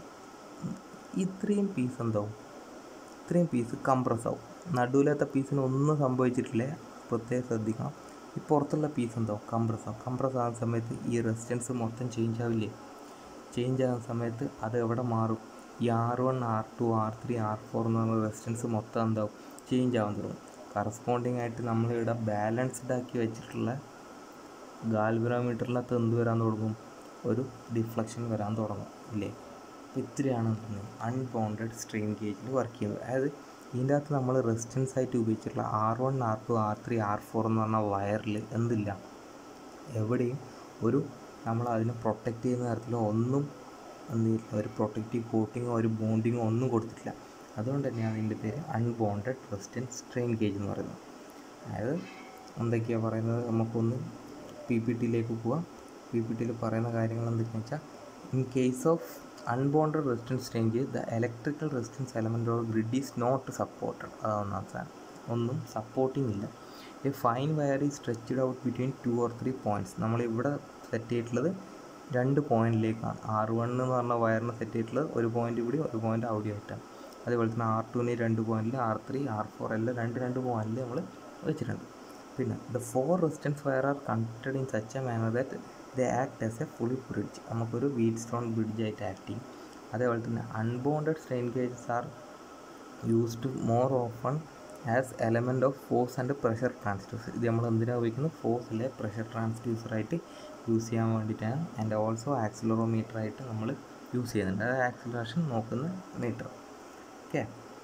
ഇത്രയും പീസ് എന്താവും ഇത്രയും പീസ് കംപ്രസ് ആവും നടുവിലത്തെ പീസിന് ഒന്നും സംഭവിച്ചിട്ടില്ല പ്രത്യേകം ശ്രദ്ധിക്കണം ഈ പുറത്തുള്ള പീസ് എന്താവും കംപ്രസ് ആവും കംപ്രസ് ആകുന്ന സമയത്ത് ഈ റെസിസ്റ്റൻസ് മൊത്തം ചേഞ്ച് ആവില്ലേ ചേഞ്ച് ആകുന്ന സമയത്ത് അത് എവിടെ മാറും ഈ R one R two R three R four എന്ന് പറഞ്ഞ റെസിസ്റ്റൻസ് മൊത്തം എന്താവും ചേഞ്ച് ആവാൻ തുടങ്ങും കറസ്പോണ്ടിങ് ആയിട്ട് നമ്മളിവിടെ ബാലൻസ്ഡ് ആക്കി വെച്ചിട്ടുള്ള ഗാൽവനോമീറ്ററിനകത്ത് എന്ത് വരാൻ തുടങ്ങും ഒരു ഡിഫ്ലക്ഷൻ വരാൻ തുടങ്ങും ഇല്ലേ അപ്പോൾ ഇത്രയാണ് അൺബൗണ്ടഡ് സ്ട്രെയിൻ ഗേജിൽ വർക്ക് ചെയ്യുന്നത് അതായത് ഇതിൻ്റെ അകത്ത് നമ്മൾ റെസിസ്റ്റൻസ് ആയിട്ട് ഉപയോഗിച്ചിട്ടുള്ള R one R two R three R four എന്ന് പറഞ്ഞ വയറിൽ എന്തില്ല എവിടെയും ഒരു നമ്മൾ അതിനെ പ്രൊട്ടക്റ്റ് ചെയ്യുന്ന തരത്തിലോ ഒന്നും എന്തില്ല ഒരു പ്രൊട്ടക്റ്റീവ് കോട്ടിങ്ങോ ഒരു ബോണ്ടിങ്ങോ ഒന്നും കൊടുത്തിട്ടില്ല അതുകൊണ്ട് തന്നെയാണ് ഇതിൻ്റെ പേര് അൺബോണ്ടഡ് റെസിസ്റ്റൻസ് സ്ട്രെയിൻ ഗേജ് എന്ന് പറയുന്നത് അതായത് എന്തൊക്കെയാണ് പറയുന്നത് നമുക്കൊന്ന് പി പി ടിയിലേക്ക് പോവാം പി പി ടിയിൽ പറയുന്ന കാര്യങ്ങൾ എന്തൊക്കെയാണെന്ന് വെച്ചാൽ in case of unbonded resistance strain gauge the electrical resistance element of grid is not supported അതാണ് സാധനം ഒന്നും സപ്പോർട്ടിങ് ഇല്ല a fine wire is stretched out between two or three points നമ്മളിവിടെ സെറ്റ് ചെയ്തിട്ടുള്ളത് രണ്ട് പോയിന്റിലേക്കാണ് ആർ വൺ എന്ന് പറഞ്ഞ വയറിന് സെറ്റ് ചെയ്തിട്ടുള്ളത് ഒരു പോയിന്റ് ഇവിടെ ഒരു പോയിന്റ് അവിടെ ആയിട്ടാണ് അതേപോലെ തന്നെ ആർ ടുവിന് രണ്ട് പോയിന്റിൽ ആർ ത്രീ ആർ ഫോർ എല്ലാം രണ്ട് രണ്ട് പോയിന്റിൽ നമ്മൾ വെച്ചിട്ടുണ്ട് പിന്നെ the four resistance wire are connected in such a manner that the act as a fully bridge നമുക്കൊരു വീറ്റ് സ്റ്റോൺ ബ്രിഡ്ജ് ആയിട്ട് ആക്ട് ചെയ്യും അതേപോലെ തന്നെ unbonded strain gauges are used more often as element of force and pressure transducer ഇത് നമ്മൾ എന്തിനാണ് ഉപയോഗിക്കുന്നത് ഫോഴ്സിലെ pressure ട്രാൻസ്ഡ്യൂസറായിട്ട് use ചെയ്യാൻ വേണ്ടിയിട്ടാണ് ആൻഡ് ഓൾസോ ആക്സിലറോമീറ്റർ ആയിട്ട് നമ്മൾ യൂസ് ചെയ്യുന്നുണ്ട് അതായത് ആക്സിലറേഷൻ നോക്കുന്ന മീറ്റർ ഓക്കെ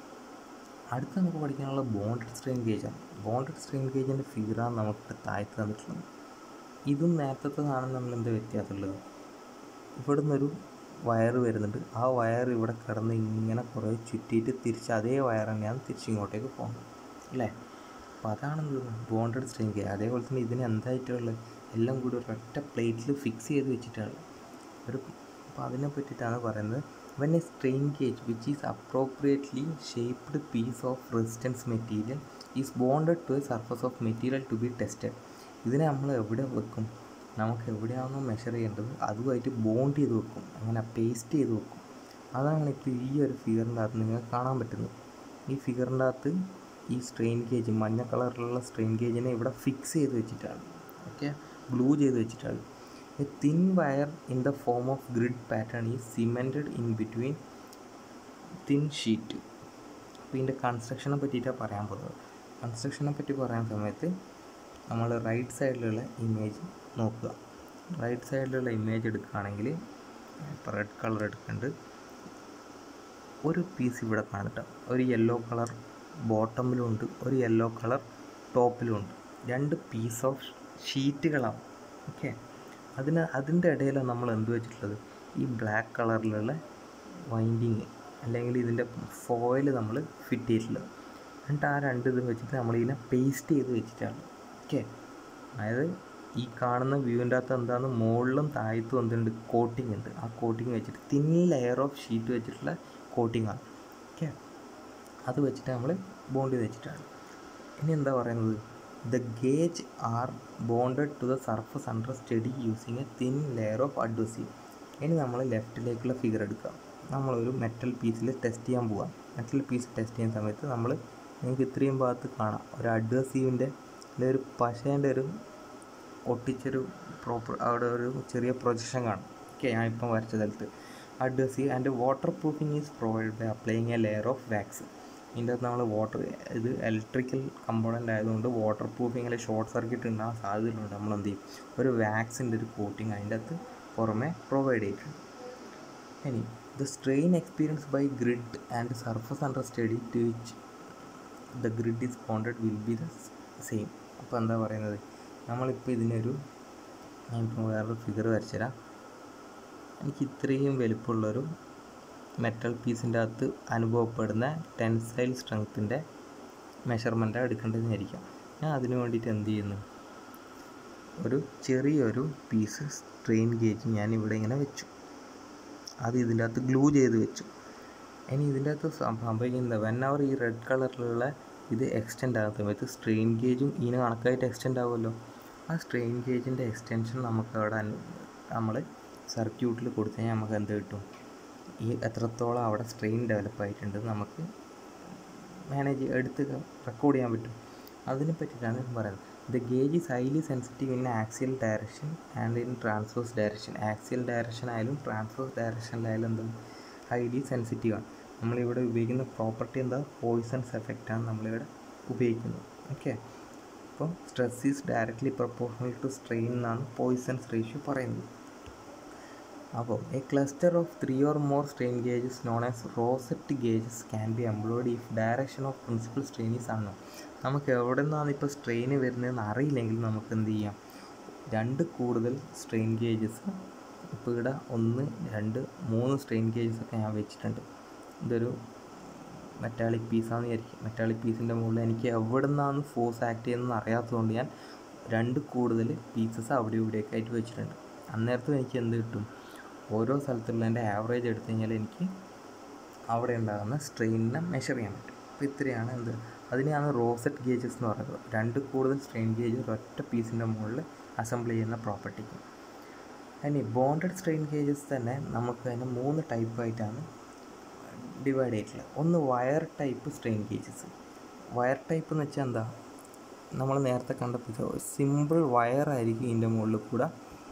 അടുത്ത് നമുക്ക് പഠിക്കാനുള്ള ബോണ്ടഡ് സ്ട്രെയിൻ ഗേജാണ് ബോണ്ടഡ് സ്ട്രെയിൻ ഗേജിൻ്റെ ഫിഗറാണ് നമുക്ക് താഴ്ത്ത് തന്നിട്ടുള്ളത് ഇതും നേരത്തെ സാധനം നമ്മൾ എന്താ വ്യത്യാസമുള്ളത് ഇവിടെ നിന്നൊരു വയർ വരുന്നുണ്ട് ആ വയർ ഇവിടെ കിടന്ന് ഇങ്ങനെ കുറേ ചുറ്റിയിട്ട് തിരിച്ച് അതേ വയർ തന്നെയാണ് തിരിച്ചിങ്ങോട്ടേക്ക് പോകുന്നത് അല്ലേ അപ്പോൾ അതാണ് ബോണ്ടഡ് സ്ട്രെയിൻ ഗേജ് അതേപോലെ തന്നെ ഇതിന് എന്തായിട്ടുള്ളത് എല്ലാം കൂടി ഒരൊറ്റ പ്ലേറ്റിൽ ഫിക്സ് ചെയ്ത് വെച്ചിട്ടാണ് ഒരു അപ്പോൾ അതിനെ പറ്റിയിട്ടാണ് പറയുന്നത് when a strain gauge which is appropriately shaped piece of resistance material is bonded to a surface of material to be tested ഇതിനെ നമ്മൾ എവിടെ വെക്കും നമുക്ക് എവിടെയാണോ മെഷർ ചെയ്യേണ്ടത് അതുമായിട്ട് ബോണ്ട് ചെയ്ത് വെക്കും അങ്ങനെ പേസ്റ്റ് ചെയ്ത് വെക്കും അതാണ് ഇപ്പോൾ ഈ ഒരു ഫിഗറിൻ്റെ അകത്ത് നിങ്ങൾക്ക് കാണാൻ പറ്റുന്നത് ഈ ഫിഗറിൻ്റെ അകത്ത് ഈ സ്ട്രെയിൻ ഗേജ് മഞ്ഞ കളറിലുള്ള സ്ട്രെയിൻ ഗേജിനെ ഇവിടെ ഫിക്സ് ചെയ്ത് വെച്ചിട്ടാണ് ഓക്കെ ഗ്ലൂ ചെയ്ത് വെച്ചിട്ടാണ് a thin wire in the form of grid pattern is cemented in between thin sheet അപ്പോൾ ഇതിൻ്റെ കൺസ്ട്രക്ഷനെ പറ്റിയിട്ടാണ് പറയാൻ പോകുന്നത് കൺസ്ട്രക്ഷനെ പറ്റി പറയാൻ സമയത്ത് നമ്മൾ റൈറ്റ് സൈഡിലുള്ള ഇമേജ് നോക്കുക റൈറ്റ് സൈഡിലുള്ള ഇമേജ് എടുക്കുകയാണെങ്കിൽ ഇപ്പോൾ റെഡ് കളർ എടുക്കുന്നുണ്ട് ഒരു പീസ് ഇവിടെ കാണുന്നുണ്ട് ഒരു യെല്ലോ കളർ ബോട്ടമിലും ഉണ്ട് ഒരു യെല്ലോ കളർ ടോപ്പിലും ഉണ്ട് രണ്ട് പീസ് ഓഫ് ഷീറ്റുകളാണ് ഓക്കെ അതിന് അതിൻ്റെ ഇടയിലാണ് നമ്മൾ എന്ത് വെച്ചിട്ടുള്ളത് ഈ ബ്ലാക്ക് കളറിലുള്ള വൈൻഡിങ് അല്ലെങ്കിൽ ഇതിൻ്റെ ഫോയിൽ നമ്മൾ ഫിറ്റ് ചെയ്തിട്ടുള്ളത് എന്നിട്ട് ആ രണ്ട് ഇത് വെച്ചിട്ട് നമ്മളിതിനെ പേസ്റ്റ് ചെയ്ത് വെച്ചിട്ടാണ് ഓക്കെ അതായത് ഈ കാണുന്ന വ്യൂവിൻ്റെ അകത്ത് എന്താണ് മുകളിലും താഴത്തും എന്തുണ്ട് കോട്ടിംഗ് ഉണ്ട് ആ കോട്ടിങ് വെച്ചിട്ട് തിൻ ലെയർ ഓഫ് ഷീറ്റ് വെച്ചിട്ടുള്ള കോട്ടിംഗ് ആണ് ഓക്കെ അത് വെച്ചിട്ട് നമ്മൾ ബോണ്ട് ചെയ്ത് വെച്ചിട്ടാണ് ഇനി എന്താ പറയുന്നത് the gauge are bonded to the surface under study using a thin layer of adhesive ഇനി നമ്മൾ ലെഫ്റ്റിലേക്കുള്ള ഫിഗർ എടുക്കാം നമ്മളൊരു മെറ്റൽ പീസിൽ ടെസ്റ്റ് ചെയ്യാൻ പോവാം മെറ്റൽ പീസ് ടെസ്റ്റ് ചെയ്യുന്ന സമയത്ത് നമ്മൾ നിങ്ങൾക്ക് ഇത്രയും ഭാഗത്ത് കാണാം ഒരു അഡ്വസീവിൻ്റെ അല്ലെങ്കിൽ ഒരു പശേൻ്റെ ഒരു ഒട്ടിച്ചൊരു പ്രോപ്പർ അവിടെ ഒരു ചെറിയ പ്രൊജക്ഷൻ കാണും ഓക്കെ ഞാൻ ഇപ്പം വരച്ച സ്ഥലത്ത് adhesive and water proofing is provide by applying a layer of wax ഇതിൻ്റെ അകത്ത് നമ്മൾ വാട്ടർ ഇത് ഇലക്ട്രിക്കൽ കമ്പോണൻ്റ് ആയതുകൊണ്ട് വാട്ടർ പ്രൂഫിങ്ങിൽ ഷോർട്ട് സർക്യൂട്ട് ഉണ്ടാകാൻ സാധ്യതയുണ്ട് നമ്മൾ എന്ത് ചെയ്യും ഒരു വാക്സിൻ്റെ ഒരു കോട്ടിങ് അതിൻ്റെ അകത്ത് പുറമെ പ്രൊവൈഡ് ചെയ്തിട്ടുണ്ട് ഇനി the strain experience by grid and surface under study to which the grid is bonded will be the same അപ്പോൾ എന്താ പറയുന്നത് നമ്മളിപ്പോൾ ഇതിനൊരു ഞാനിപ്പോൾ വേറൊരു ഫിഗർ വരച്ചുതരാം എനിക്ക് ഇത്രയും വലിപ്പമുള്ളൊരു മെറ്റൽ പീസിൻ്റെ അകത്ത് അനുഭവപ്പെടുന്ന ടെൻസൈൽ സ്ട്രെങ്ത്തിൻ്റെ മെഷർമെൻറ്റാണ് എടുക്കേണ്ടതെന്നായിരിക്കാം ഞാൻ അതിന് വേണ്ടിയിട്ട് എന്ത് ചെയ്യുന്നു ഒരു ചെറിയൊരു പീസ് സ്ട്രെയിൻ ഗേജ് ഞാൻ ഇവിടെ ഇങ്ങനെ വെച്ചു അത് ഇതിൻ്റെ അകത്ത് ഗ്ലൂ ചെയ്ത് വെച്ചു ഇനി ഇതിൻ്റെ അകത്ത് സംഭവിക്കുന്നത് വെൻ അവർ ഈ റെഡ് കളറിലുള്ള ഇത് എക്സ്റ്റെൻഡ് ആകുന്ന സമയത്ത് സ്ട്രെയിൻ ഗേജും ഇതിന് കണക്കായിട്ട് എക്സ്റ്റെൻഡ് ആവുമല്ലോ ആ സ്ട്രെയിൻ ഗേജിൻ്റെ എക്സ്റ്റൻഷൻ നമുക്ക് അവിടെ നമ്മൾ സർക്യൂട്ടിൽ കൊടുത്തു കഴിഞ്ഞാൽ നമുക്ക് എന്ത് കിട്ടും ഈ എത്രത്തോളം അവിടെ സ്ട്രെയിൻ ഡെവലപ്പ് ആയിട്ടുണ്ട് നമുക്ക് മാനേജ് എടുത്ത് റെക്കോർഡ് ചെയ്യാൻ പറ്റും അതിനെ പറ്റിയിട്ടാണ് പറയുന്നത് the gauge is highly sensitive in axial direction and in transverse direction axial direction ആയാലും ട്രാൻസ്വേഴ്സ് ഡയറക്ഷനിലായാലും എന്തും ഹൈലി സെൻസിറ്റീവ് ആണ് നമ്മളിവിടെ ഉപയോഗിക്കുന്ന പ്രോപ്പർട്ടി എന്താ പോയിസൺസ് എഫക്റ്റാണ് നമ്മളിവിടെ ഉപയോഗിക്കുന്നത് ഓക്കെ അപ്പോൾ stress is directly proportional to strain എന്നാണ് പോയിസൺസ് റേഷ്യോ പറയുന്നത് അപ്പോൾ a cluster of three or more strain gauges known as rosette gauges can be employed if direction of principal strain is ആണ് നമുക്ക് എവിടെ നിന്നാണ് ഇപ്പോൾ സ്ട്രെയിൻ വരുന്നതെന്ന് അറിയില്ലെങ്കിൽ നമുക്ക് എന്ത് ചെയ്യാം രണ്ട് കൂടുതൽ സ്ട്രെയിൻ ഗേജസ് ഇപ്പോൾ ഇവിടെ ഒന്ന് രണ്ട് മൂന്ന് സ്ട്രെയിൻ ഗേജസ് ഒക്കെ ഞാൻ വെച്ചിട്ടുണ്ട് ഇതൊരു മെറ്റാളിക് പീസാന്ന് വിചാരിക്കും മെറ്റാളിക് പീസിൻ്റെ മുകളിൽ എനിക്ക് എവിടെ നിന്നാണ് ഫോഴ്സ് ആക്ട് ചെയ്യുന്നതെന്ന് അറിയാത്തതുകൊണ്ട് ഞാൻ രണ്ട് കൂടുതൽ പീസസ് അവിടെ ഇവിടെയൊക്കെ ആയിട്ട് വെച്ചിട്ടുണ്ട് അന്നേരത്തും എനിക്ക് എന്ത് കിട്ടും ഓരോ സ്ഥലത്തുള്ള എൻ്റെ ആവറേജ് എടുത്തു കഴിഞ്ഞാൽ എനിക്ക് അവിടെ ഉണ്ടാകുന്ന സ്ട്രെയിനിനെ മെഷർ ചെയ്യാൻ പറ്റും അപ്പോൾ ഇത്രയാണ് എന്ത് അതിനെയാണ് റോസെറ്റ് ഗേജസ് എന്ന് പറയുന്നത് രണ്ട് കൂടുതൽ സ്ട്രെയിൻ ഗേജ് ഒരൊറ്റ പീസിൻ്റെ മുകളിൽ അസംബിൾ ചെയ്യുന്ന പ്രോപ്പർട്ടിക്ക് അതിന് ബോണ്ടഡ് സ്ട്രെയിൻ ഗേജസ് തന്നെ നമുക്ക് അതിന് മൂന്ന് ടൈപ്പായിട്ടാണ് ഡിവൈഡ് ചെയ്തിട്ടുള്ളത് ഒന്ന് wire type strain gauges wire type എന്ന് വെച്ചാൽ എന്താ നമ്മൾ നേരത്തെ കണ്ടപ്പോൾ സിമ്പിൾ വയറായിരിക്കും ഇതിൻ്റെ മുകളിൽ കൂടെ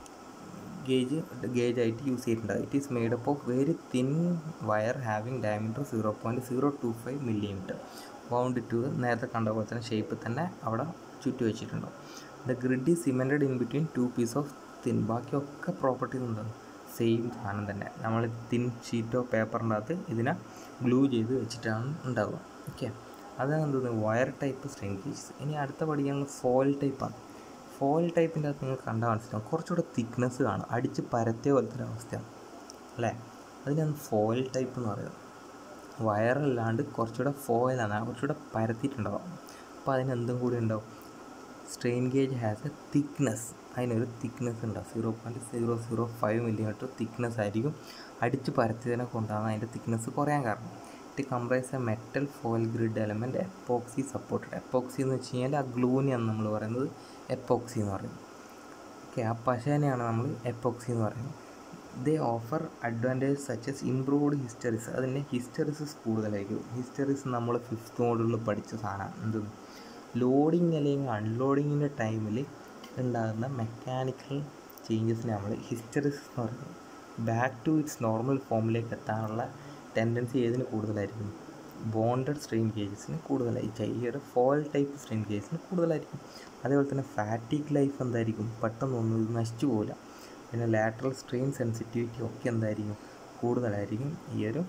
ഗേജ് ഗേജ് ആയിട്ട് യൂസ് ചെയ്തിട്ടുണ്ട് it is made up of very thin wire having diameter zero point zero two five millimetre bound to നേരത്തെ കണ്ട പോലെ തന്നെ ഷേപ്പ് തന്നെ അവിടെ ചുറ്റി വെച്ചിട്ടുണ്ടാവും the grid is cemented in between two piece of thin ബാക്കിയൊക്കെ പ്രോപ്പർട്ടീസ് ഉണ്ടാകും സെയിം സാധനം തന്നെ നമ്മൾ തിൻ ഷീറ്റോ പേപ്പറിൻ്റെ അകത്ത് ഇതിനെ ഗ്ലൂ ചെയ്ത് വെച്ചിട്ടാണ് ഉണ്ടാവുക ഓക്കെ അതാണ് എന്തോന്ന് വയർ ടൈപ്പ് സ്ട്രെയിൻ ഗേജസ് ഇനി അടുത്ത പഠിക്കാനുള്ള ഫോയിൽ ടൈപ്പാണ് ഫോയിൽ ടൈപ്പിൻ്റെ അകത്ത് നിങ്ങൾ കണ്ടാൽ മനസ്സിലാവും കുറച്ചുകൂടെ തിക്നെസ് കാണും അടിച്ച് പരത്തിയ പോലത്തെ ഒരു അവസ്ഥയാണ് അല്ലേ അതിനാണ് ഫോയിൽ ടൈപ്പ് എന്ന് പറയുന്നത് വയറല്ലാണ്ട് കുറച്ചുകൂടെ ഫോയിലാണ് കുറച്ചുകൂടെ പരത്തിയിട്ടുണ്ടാവും അപ്പോൾ അതിന് എന്തും കൂടി ഉണ്ടാവും strain gauge has a thickness അതിനൊരു തിക്നെസ് ഉണ്ടാവും zero point zero zero five millimetre thickness ആയിരിക്കും അടിച്ച് പരത്തിയതിനെ കൊണ്ടാണ് അതിൻ്റെ തിക്നെസ് കുറയാൻ കാരണം it comprise a metal foil grid element epoxy supported epoxy എന്ന് വെച്ച് കഴിഞ്ഞാൽ ആ ഗ്ലൂനെയാണ് നമ്മൾ പറയുന്നത് എപ്പോക്സി എന്ന് പറയുന്നത് ഓക്കെ ആ പശേനെയാണ് നമ്മൾ എപ്പോക്സി എന്ന് പറയുന്നത് they offer advantage such as improved hysteresis അതിൻ്റെ ഹിസ്റ്ററിസസ് കൂടുതലായിരിക്കും ഹിസ്റ്ററിസ് നമ്മൾ ഫിഫ്ത്ത് മോഡലിൽ പഠിച്ച സാധനമാണ് എന്ത് ലോഡിങ് അല്ലെങ്കിൽ അൺലോഡിങ്ങിൻ്റെ ടൈമിൽ ഉണ്ടാകുന്ന മെക്കാനിക്കൽ ചേഞ്ചസിനെ നമ്മൾ ഹിസ്റ്ററിസ് എന്ന് പറയുന്നത് ബാക്ക് ടു ഇറ്റ്സ് നോർമൽ ഫോമിലേക്ക് എത്താനുള്ള ടെൻഡൻസി ഏതിന് കൂടുതലായിരിക്കും ബോണ്ടഡ് സ്ട്രെയിൻ ഗേജസിന് കൂടുതലായി ചെറിയൊരു ഫോൾ ടൈപ്പ് സ്ട്രെയിൻ ഗേജസിന് കൂടുതലായിരിക്കും അതേപോലെ തന്നെ ഫാറ്റിക് ലൈഫ് എന്തായിരിക്കും പെട്ടെന്നൊന്നും ഇത് നശിച്ചു പോകില്ല പിന്നെ ലാറ്ററൽ സ്ട്രെയിൻ സെൻസിറ്റിവിറ്റി ഒക്കെ എന്തായിരിക്കും കൂടുതലായിരിക്കും ഈ ഒരു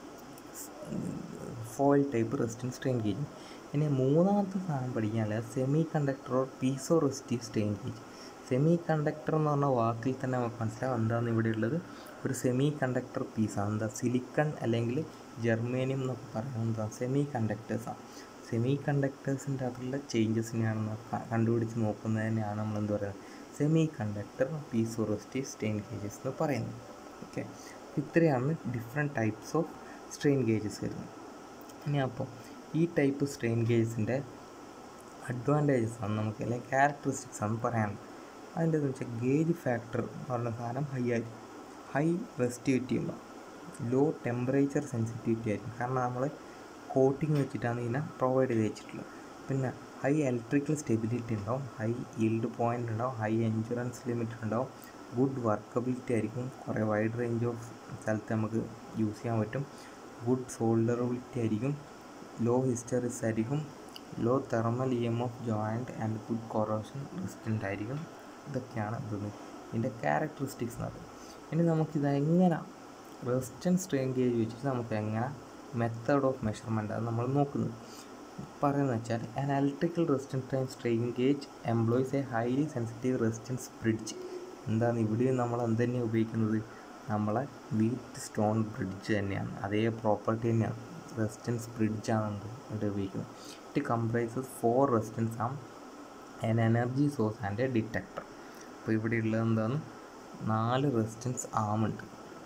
foil type resistance strain gauge ഇനി മൂന്നാമത്തെ സാധനം പഠിക്കാനുള്ളത് semiconductor or piezo resistive strain gauge semiconductor എന്ന് പറഞ്ഞ വാക്കിൽ തന്നെ നമുക്ക് മനസ്സിലാവും എന്താണ് ഇവിടെ ഉള്ളത് ഒരു സെമി കണ്ടക്ടർ പീസാണ് എന്താ സിലിക്കൺ അല്ലെങ്കിൽ ജർമ്മേനിയം എന്നൊക്കെ പറയുന്നത് എന്താ സെമി കണ്ടക്ടേഴ്സാണ് സെമി കണ്ടക്ടേഴ്സിൻ്റെ അകത്തുള്ള ചേഞ്ചസിനെയാണ് കണ്ടുപിടിച്ച് നോക്കുന്നതിനെയാണ് നമ്മൾ എന്ത് പറയുന്നത് semiconductor piezo resistive strain gauges എന്ന് പറയുന്നത് ഓക്കെ ഇത്രയാണ് different types of strain gauges വരുന്നത് ഇനി അപ്പോൾ ഈ ടൈപ്പ് സ്ട്രെയിൻ ഗേജസിൻ്റെ അഡ്വാൻറ്റേജസ് ആണ് നമുക്ക് അല്ലെങ്കിൽ ക്യാരക്ടറിസ്റ്റിക്സ് ആണ് പറയാനുള്ളത് അതിൻ്റെ എന്ന് വെച്ചാൽ ഗേജ് ഫാക്ടർ എന്ന് പറഞ്ഞ സാധനം ഹൈ ആയിരിക്കും ഹൈ റെസിറ്റിവിറ്റി ഉണ്ടാവും ലോ ടെമ്പറേച്ചർ സെൻസിറ്റിവിറ്റി ആയിരിക്കും കാരണം നമ്മൾ കോട്ടിങ് വെച്ചിട്ടാണ് ഇതിനെ പ്രൊവൈഡ് ചെയ്ത് വെച്ചിട്ടുള്ളത് പിന്നെ ഹൈ ഇലക്ട്രിക്കൽ സ്റ്റെബിലിറ്റി ഉണ്ടാവും ഹൈ ഈൽഡ് പോയിൻ്റ് ഉണ്ടാവും ഹൈ എൻഷുറൻസ് ലിമിറ്റ് ഉണ്ടാവും ഗുഡ് വർക്കബിലിറ്റി ആയിരിക്കും കുറേ വൈഡ് റേഞ്ച് ഓഫ് സ്ഥലത്ത് നമുക്ക് യൂസ് ചെയ്യാൻ പറ്റും ഗുഡ് സോൾഡറബിലിറ്റി ആയിരിക്കും ലോ ഹിസ്റ്ററിസ് ആയിരിക്കും low thermal E M F joint and good corrosion resistant ആയിരിക്കും ഇതൊക്കെയാണ് ഇതൊന്ന് ഇതിൻ്റെ ക്യാരക്ടറിസ്റ്റിക്സ് എന്ന് പറയുന്നത് ഇനി നമുക്കിത് എങ്ങനെ വെസ്റ്റേൺ സ്ട്രെയിൻ ഗേജ് വെച്ചിട്ട് നമുക്ക് എങ്ങനെ മെത്തേഡ് ഓഫ് മെഷർമെൻ്റ് ആണ് നമ്മൾ നോക്കുന്നത് പറയുന്നത് വെച്ചാൽ an electrical resistance time strain gauge employs a highly sensitive resistance bridge എന്താണ് ഇവിടെയും നമ്മൾ എന്ത് തന്നെയാണ് ഉപയോഗിക്കുന്നത് നമ്മളെ വീറ്റ് സ്റ്റോൺ ബ്രിഡ്ജ് തന്നെയാണ് അതേ പ്രോപ്പർട്ടി തന്നെയാണ് റെസിസ്റ്റൻസ് ബ്രിഡ്ജാണ് ഇവിടെ ഉപയോഗിക്കുന്നത് it comprises four resistance arm an energy source and a detector അപ്പോൾ ഇവിടെ ഉള്ളത് എന്താണ് നാല് റെസിസ്റ്റൻസ് ആമുണ്ട്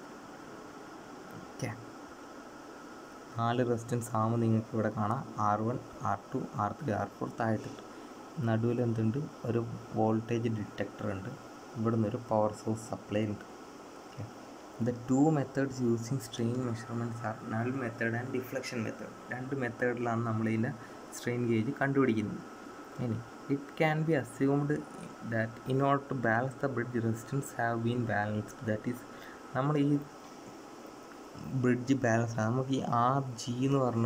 ഓക്കെ നാല് റെസിസ്റ്റൻസ് ആമ് നിങ്ങൾക്ക് ഇവിടെ കാണാം R one R two R three R four താഴത്തിട്ട് നടുവിൽ എന്തുണ്ട് ഒരു വോൾട്ടേജ് ഡിറ്റക്ടർ ഉണ്ട് ഇവിടെ നിന്ന് ഒരു പവർ സോഴ്സ് സപ്ലൈ ഉണ്ട് okay the two methods using strain measurements are null method and deflection method രണ്ട് മെത്തേഡിലാണ് നമ്മളിതിൽ സ്ട്രെയിൻ ഗേജ് കണ്ടുപിടിക്കുന്നത് ഇനി it can be assumed that in order to balance the bridge resistance have been balanced that is നമ്മൾ ഈ bridge balance ആണ് നമുക്ക് ഈ ആർ ജി എന്ന് പറഞ്ഞ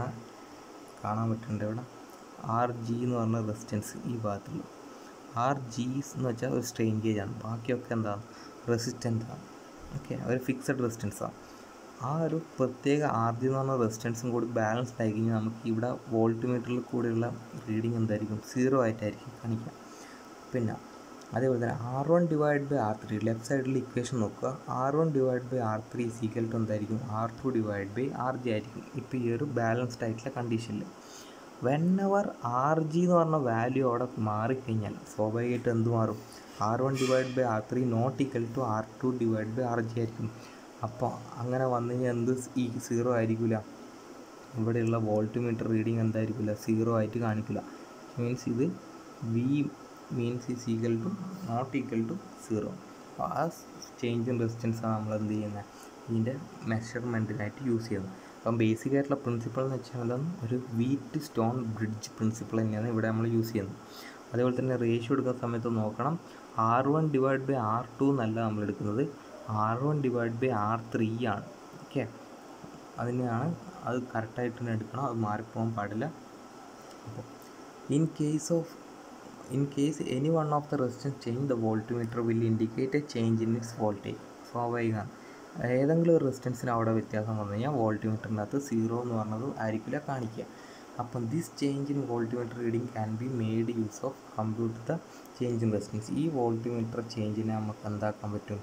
കാണാൻ പറ്റുന്നുണ്ട് ഇവിടെ ആർ ജി എന്ന് പറഞ്ഞ റെസിസ്റ്റൻസ് ഈ ഭാഗത്തുള്ളൂ ആർ ജീസ് എന്ന് വെച്ചാൽ ഒരു സ്ട്രെയിൻ ഗേജ് ആണ് ബാക്കിയൊക്കെ എന്താണ് റെസിസ്റ്റൻസ് ആണ് ഓക്കെ ഒരു ഫിക്സഡ് റെസിസ്റ്റൻസ് ആണ് ആ ഒരു പ്രത്യേക ആർ ജി എന്ന് പറഞ്ഞ റെസിസ്റ്റൻസും കൂടി ബാലൻസ്ഡ് ആയി കഴിഞ്ഞാൽ നമുക്ക് ഇവിടെ വോൾട്ട് മീറ്ററിൽ കൂടെയുള്ള റീഡിങ് എന്തായിരിക്കും സീറോ ആയിട്ടായിരിക്കും കാണിക്കുക പിന്നെ അതേപോലെ തന്നെ R one divide by R three left സൈഡിൽ ഇക്വേഷൻ നോക്കുക R one divide by R three is equal to എന്തായിരിക്കും R two divide by R G ആയിരിക്കും ഇപ്പോൾ ഈ ഒരു ബാലൻസ്ഡ് ആയിട്ടുള്ള കണ്ടീഷനിൽ വെൻ അവർ ആർ ജി എന്ന് പറഞ്ഞ വാല്യൂ അവിടെ മാറിക്കഴിഞ്ഞാൽ സ്വാഭാവികമായിട്ട് എന്ത് മാറും R one divide by R three not equal to R two divide by R G ആയിരിക്കും അപ്പോൾ അങ്ങനെ വന്നു കഴിഞ്ഞാൽ എന്ത് ഈ സീറോ ആയിരിക്കില്ല ഇവിടെയുള്ള വോൾട്ട് മീറ്റർ റീഡിങ് എന്തായിരിക്കില്ല സീറോ ആയിട്ട് കാണിക്കില്ല മീൻസ് ഇത് V means is equal to not equal to zero ആ ചേഞ്ച് ഇൻ റെസിസ്റ്റൻസ് ആണ് നമ്മൾ എന്ത് ചെയ്യുന്നത് ഇതിൻ്റെ മെഷർമെൻറ്റിനായിട്ട് യൂസ് ചെയ്യുന്നത് അപ്പം ബേസിക് ആയിട്ടുള്ള പ്രിൻസിപ്പിൾ എന്ന് വെച്ചാൽ ഒരു വീറ്റ് സ്റ്റോൺ ബ്രിഡ്ജ് പ്രിൻസിപ്പിൾ തന്നെയാണ് ഇവിടെ നമ്മൾ യൂസ് ചെയ്യുന്നത് അതേപോലെ തന്നെ റേഷ്യോ എടുക്കുന്ന സമയത്ത് നോക്കണം R one divide by R two എന്നല്ല നമ്മൾ എടുക്കുന്നത് R one divide by R three ആണ് ഓക്കെ അതിനെയാണ് അത് കറക്റ്റായിട്ട് തന്നെ എടുക്കണം അത് മാറിപ്പോകാൻ പാടില്ല അപ്പോൾ in case of in case any one of the resistance change the voltmeter will indicate a change in its voltage സ്വാഭാവികമാണ് ഏതെങ്കിലും ഒരു റെസിസ്റ്റൻസിന് അവിടെ വ്യത്യാസം വന്നു കഴിഞ്ഞാൽ വോൾട്ട്മീറ്ററിനകത്ത് സീറോ എന്ന് പറഞ്ഞത് ആയിരിക്കില്ല കാണിക്കുക അപ്പം this change in voltmeter reading can be made use of computer the change in resistance ഈ വോൾട്ട്മീറ്റർ ചേഞ്ചിനെ നമുക്ക് എന്താക്കാൻ പറ്റും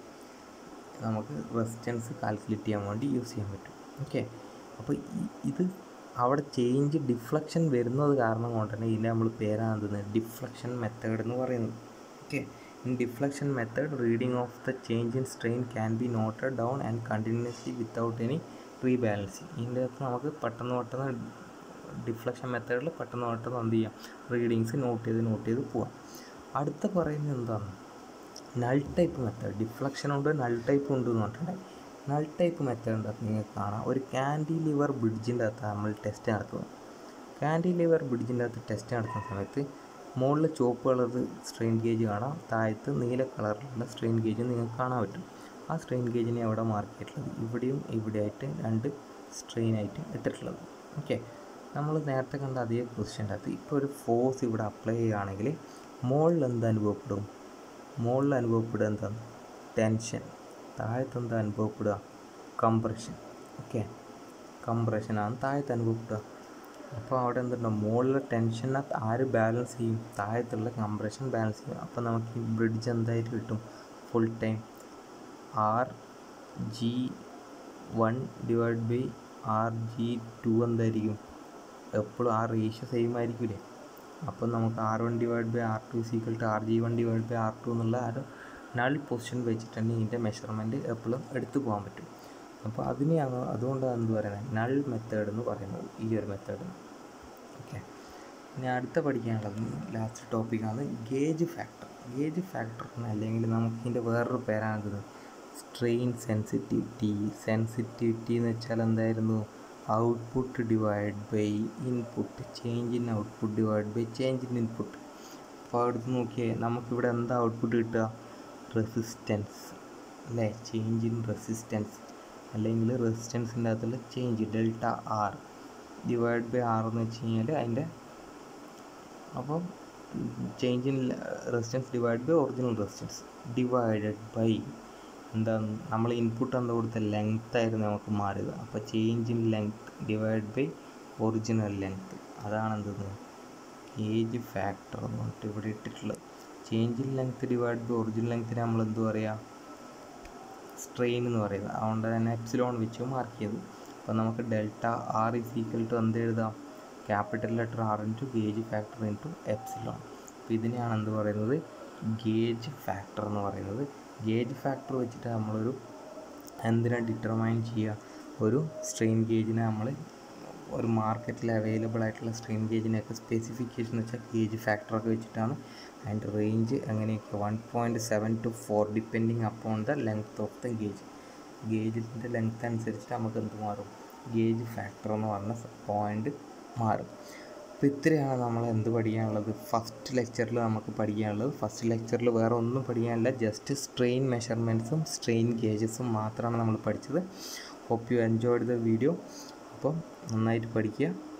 നമുക്ക് റെസിസ്റ്റൻസ് കാൽക്കുലേറ്റ് ചെയ്യാൻ വേണ്ടി യൂസ് ചെയ്യാൻ പറ്റും ഓക്കെ അപ്പോൾ ഇത് അവിടെ ചേഞ്ച് ഡിഫ്ലക്ഷൻ വരുന്നത് കാരണം കൊണ്ട് തന്നെ ഇതിനെ നമ്മൾ പേരാണ് ഡിഫ്ലക്ഷൻ മെത്തേഡ് എന്ന് പറയുന്നത് okay in deflection method reading of the change in strain can be noted down and continuously without any rebalancing ഇതിൻ്റെ അകത്ത് നമുക്ക് പെട്ടെന്ന് പെട്ടെന്ന് ഡിഫ്ലക്ഷൻ മെത്തേഡിൽ പെട്ടെന്ന് പെട്ടെന്ന് എന്ത് ചെയ്യാം റീഡിങ്സ് നോട്ട് ചെയ്ത് നോട്ട് ചെയ്ത് പോവാം അടുത്ത പറയുന്നത് എന്താണ് നൾ ടൈപ്പ് മെത്തേഡ് ഡിഫ്ലക്ഷൻ ഉണ്ട് നൾ ടൈപ്പ് ഉണ്ട് എന്ന് പറഞ്ഞിട്ടുണ്ടെങ്കിൽ നൾ ടൈപ്പ് മെത്തേഡിൻ്റെ അകത്ത് നിങ്ങൾക്ക് കാണാം ഒരു ക്യാൻഡിലിവർ ബ്രിഡ്ജിൻ്റെ അകത്ത് നമ്മൾ ടെസ്റ്റ് നടത്തുന്നത് ക്യാൻഡിലിവർ ബ്രിഡ്ജിൻ്റെ അകത്ത് ടെസ്റ്റ് നടത്തുന്ന സമയത്ത് മുകളിൽ ചുവപ്പ് കളർ സ്ട്രെയിൻ ഗേജ് കാണാം താഴത്ത് നീല കളറിലുള്ള സ്ട്രെയിൻ ഗേജ് നിങ്ങൾക്ക് കാണാൻ പറ്റും ആ സ്ട്രെയിൻ ഗേജിനെ അവിടെ മാർക്ക് ചെയ്തിട്ടുള്ളത് ഇവിടെയും ഇവിടെയായിട്ട് രണ്ട് സ്ട്രെയിൻ ആയിട്ട് ഇട്ടിട്ടുള്ളത് ഓക്കെ നമ്മൾ നേരത്തെ കണ്ട അതേ പൊസിഷൻ്റെ അകത്ത് ഇപ്പോൾ ഒരു ഫോഴ്സ് ഇവിടെ അപ്ലൈ ചെയ്യുകയാണെങ്കിൽ മുകളിൽ എന്ത് അനുഭവപ്പെടും മുകളിൽ അനുഭവപ്പെടുക എന്താണ് ടെൻഷൻ താഴത്ത് എന്താ അനുഭവപ്പെടുക കംപ്രഷൻ ഓക്കെ കംപ്രഷനാണ് താഴത്ത് അനുഭവപ്പെടുക അപ്പോൾ അവിടെ എന്തുണ്ടോ മുകളിലെ ടെൻഷനകത്ത് ആര് ബാലൻസ് ചെയ്യും താഴത്തുള്ള കംപ്രഷൻ ബാലൻസ് ചെയ്യും അപ്പോൾ നമുക്ക് ഈ ബ്രിഡ്ജ് എന്തായിട്ട് കിട്ടും full time R G one divide by R G two എന്തായിരിക്കും എപ്പോഴും ആ റേഷ്യോ സെയിം ആയിരിക്കില്ലേ അപ്പോൾ നമുക്ക് R one divide by R two is equal to R G one divide by R two എന്നുള്ള ആ ഒരു നൾ പൊസിഷൻ വെച്ചിട്ട് തന്നെ ഇതിൻ്റെ മെഷർമെൻറ്റ് എപ്പോഴും എടുത്തു പോകാൻ പറ്റും അപ്പോൾ അതിനെ അങ്ങ് അതുകൊണ്ടാണ് എന്ത് പറയുന്നത് നൾ മെത്തേഡ് എന്ന് പറയുന്നത് ഈ ഒരു മെത്തേഡ് ഓക്കെ ഇനി അടുത്ത പഠിക്കാനുള്ളത് ലാസ്റ്റ് ടോപ്പിക്കാണ് ഗേജ് ഫാക്ടർ ഗേജ് ഫാക്ടർ അല്ലെങ്കിൽ നമുക്ക് ഇതിൻ്റെ വേറൊരു പേരാണ് സ്ട്രെയിൻ സെൻസിറ്റിവിറ്റി സെൻസിറ്റിവിറ്റി എന്ന് വെച്ചാൽ എന്തായിരുന്നു output divide by input change in output divide by change in input അപ്പോൾ അടുത്ത് നോക്കിയാൽ നമുക്കിവിടെ എന്താ ഔട്ട്പുട്ട് കിട്ടുക റെസിസ്റ്റൻസ് അല്ലേ ചേഞ്ച് ഇൻ റെസിസ്റ്റൻസ് അല്ലെങ്കിൽ റെസിസ്റ്റൻസിൻ്റെ അകത്തുള്ള change delta R divide by R എന്ന് വെച്ച് കഴിഞ്ഞാൽ അതിൻ്റെ അപ്പം change in resistance divide by original resistance divided by എന്താ നമ്മൾ ഇൻപുട്ട് എന്താ കൊടുത്ത ലെങ്ത് ആയിരുന്നു നമുക്ക് മാറിയത് അപ്പോൾ change in length divide by original length അതാണ് എന്തെന്ന് ഏജ് ഫാക്ടർ എന്ന് പറഞ്ഞിട്ട് ഇവിടെ ഇട്ടിട്ടുള്ളത് change in length divide by original ലെങ്ത്തിന് നമ്മൾ എന്ത് പറയുക സ്ട്രെയിൻ എന്ന് പറയുന്നത് അതുകൊണ്ട് തന്നെ എപ്സിലോൺ വെച്ച് മാർക്ക് ചെയ്തു അപ്പോൾ നമുക്ക് delta R is equal to എന്ത് എഴുതാം capital letter R into gauge factor into epsilon അപ്പോൾ ഇതിനെയാണ് എന്ത് പറയുന്നത് ഗേജ് ഫാക്ടർ എന്ന് പറയുന്നത് ഗേജ് ഫാക്ടർ വെച്ചിട്ട് നമ്മളൊരു എന്തിനാണ് ഡിറ്റർമൈൻ ചെയ്യുക ഒരു സ്ട്രെയിൻ ഗേജിനെ നമ്മൾ ഒരു മാർക്കറ്റിൽ അവൈലബിൾ ആയിട്ടുള്ള സ്ട്രെയിൻ ഗേജിനെയൊക്കെ സ്പെസിഫിക്കേഷൻ വെച്ചാൽ ഗേജ് ഫാക്ടറൊക്കെ വെച്ചിട്ടാണ് അതിൻ്റെ റേഞ്ച് അങ്ങനെയൊക്കെ one point seven to four depending upon the length of the gauge ഗേജിൻ്റെ ലെങ്ത് അനുസരിച്ചിട്ട് നമുക്ക് എന്ത് മാറും ഗേജ് ഫാക്ടർ എന്ന് പറഞ്ഞ പോയിൻ്റ് മാറും അപ്പോൾ ഇത്രയാണ് നമ്മൾ എന്ത് പഠിക്കാനുള്ളത് ഫസ്റ്റ് ലെക്ചറിൽ നമുക്ക് പഠിക്കാനുള്ളത് ഫസ്റ്റ് ലെക്ചറിൽ വേറെ ഒന്നും പഠിക്കാനില്ല ജസ്റ്റ് സ്ട്രെയിൻ മെഷർമെൻറ്റ്സും സ്ട്രെയിൻ ഗേജസും മാത്രമാണ് നമ്മൾ പഠിച്ചത് hope you enjoyed the video അപ്പം നന്നായിട്ട് പഠിക്കുക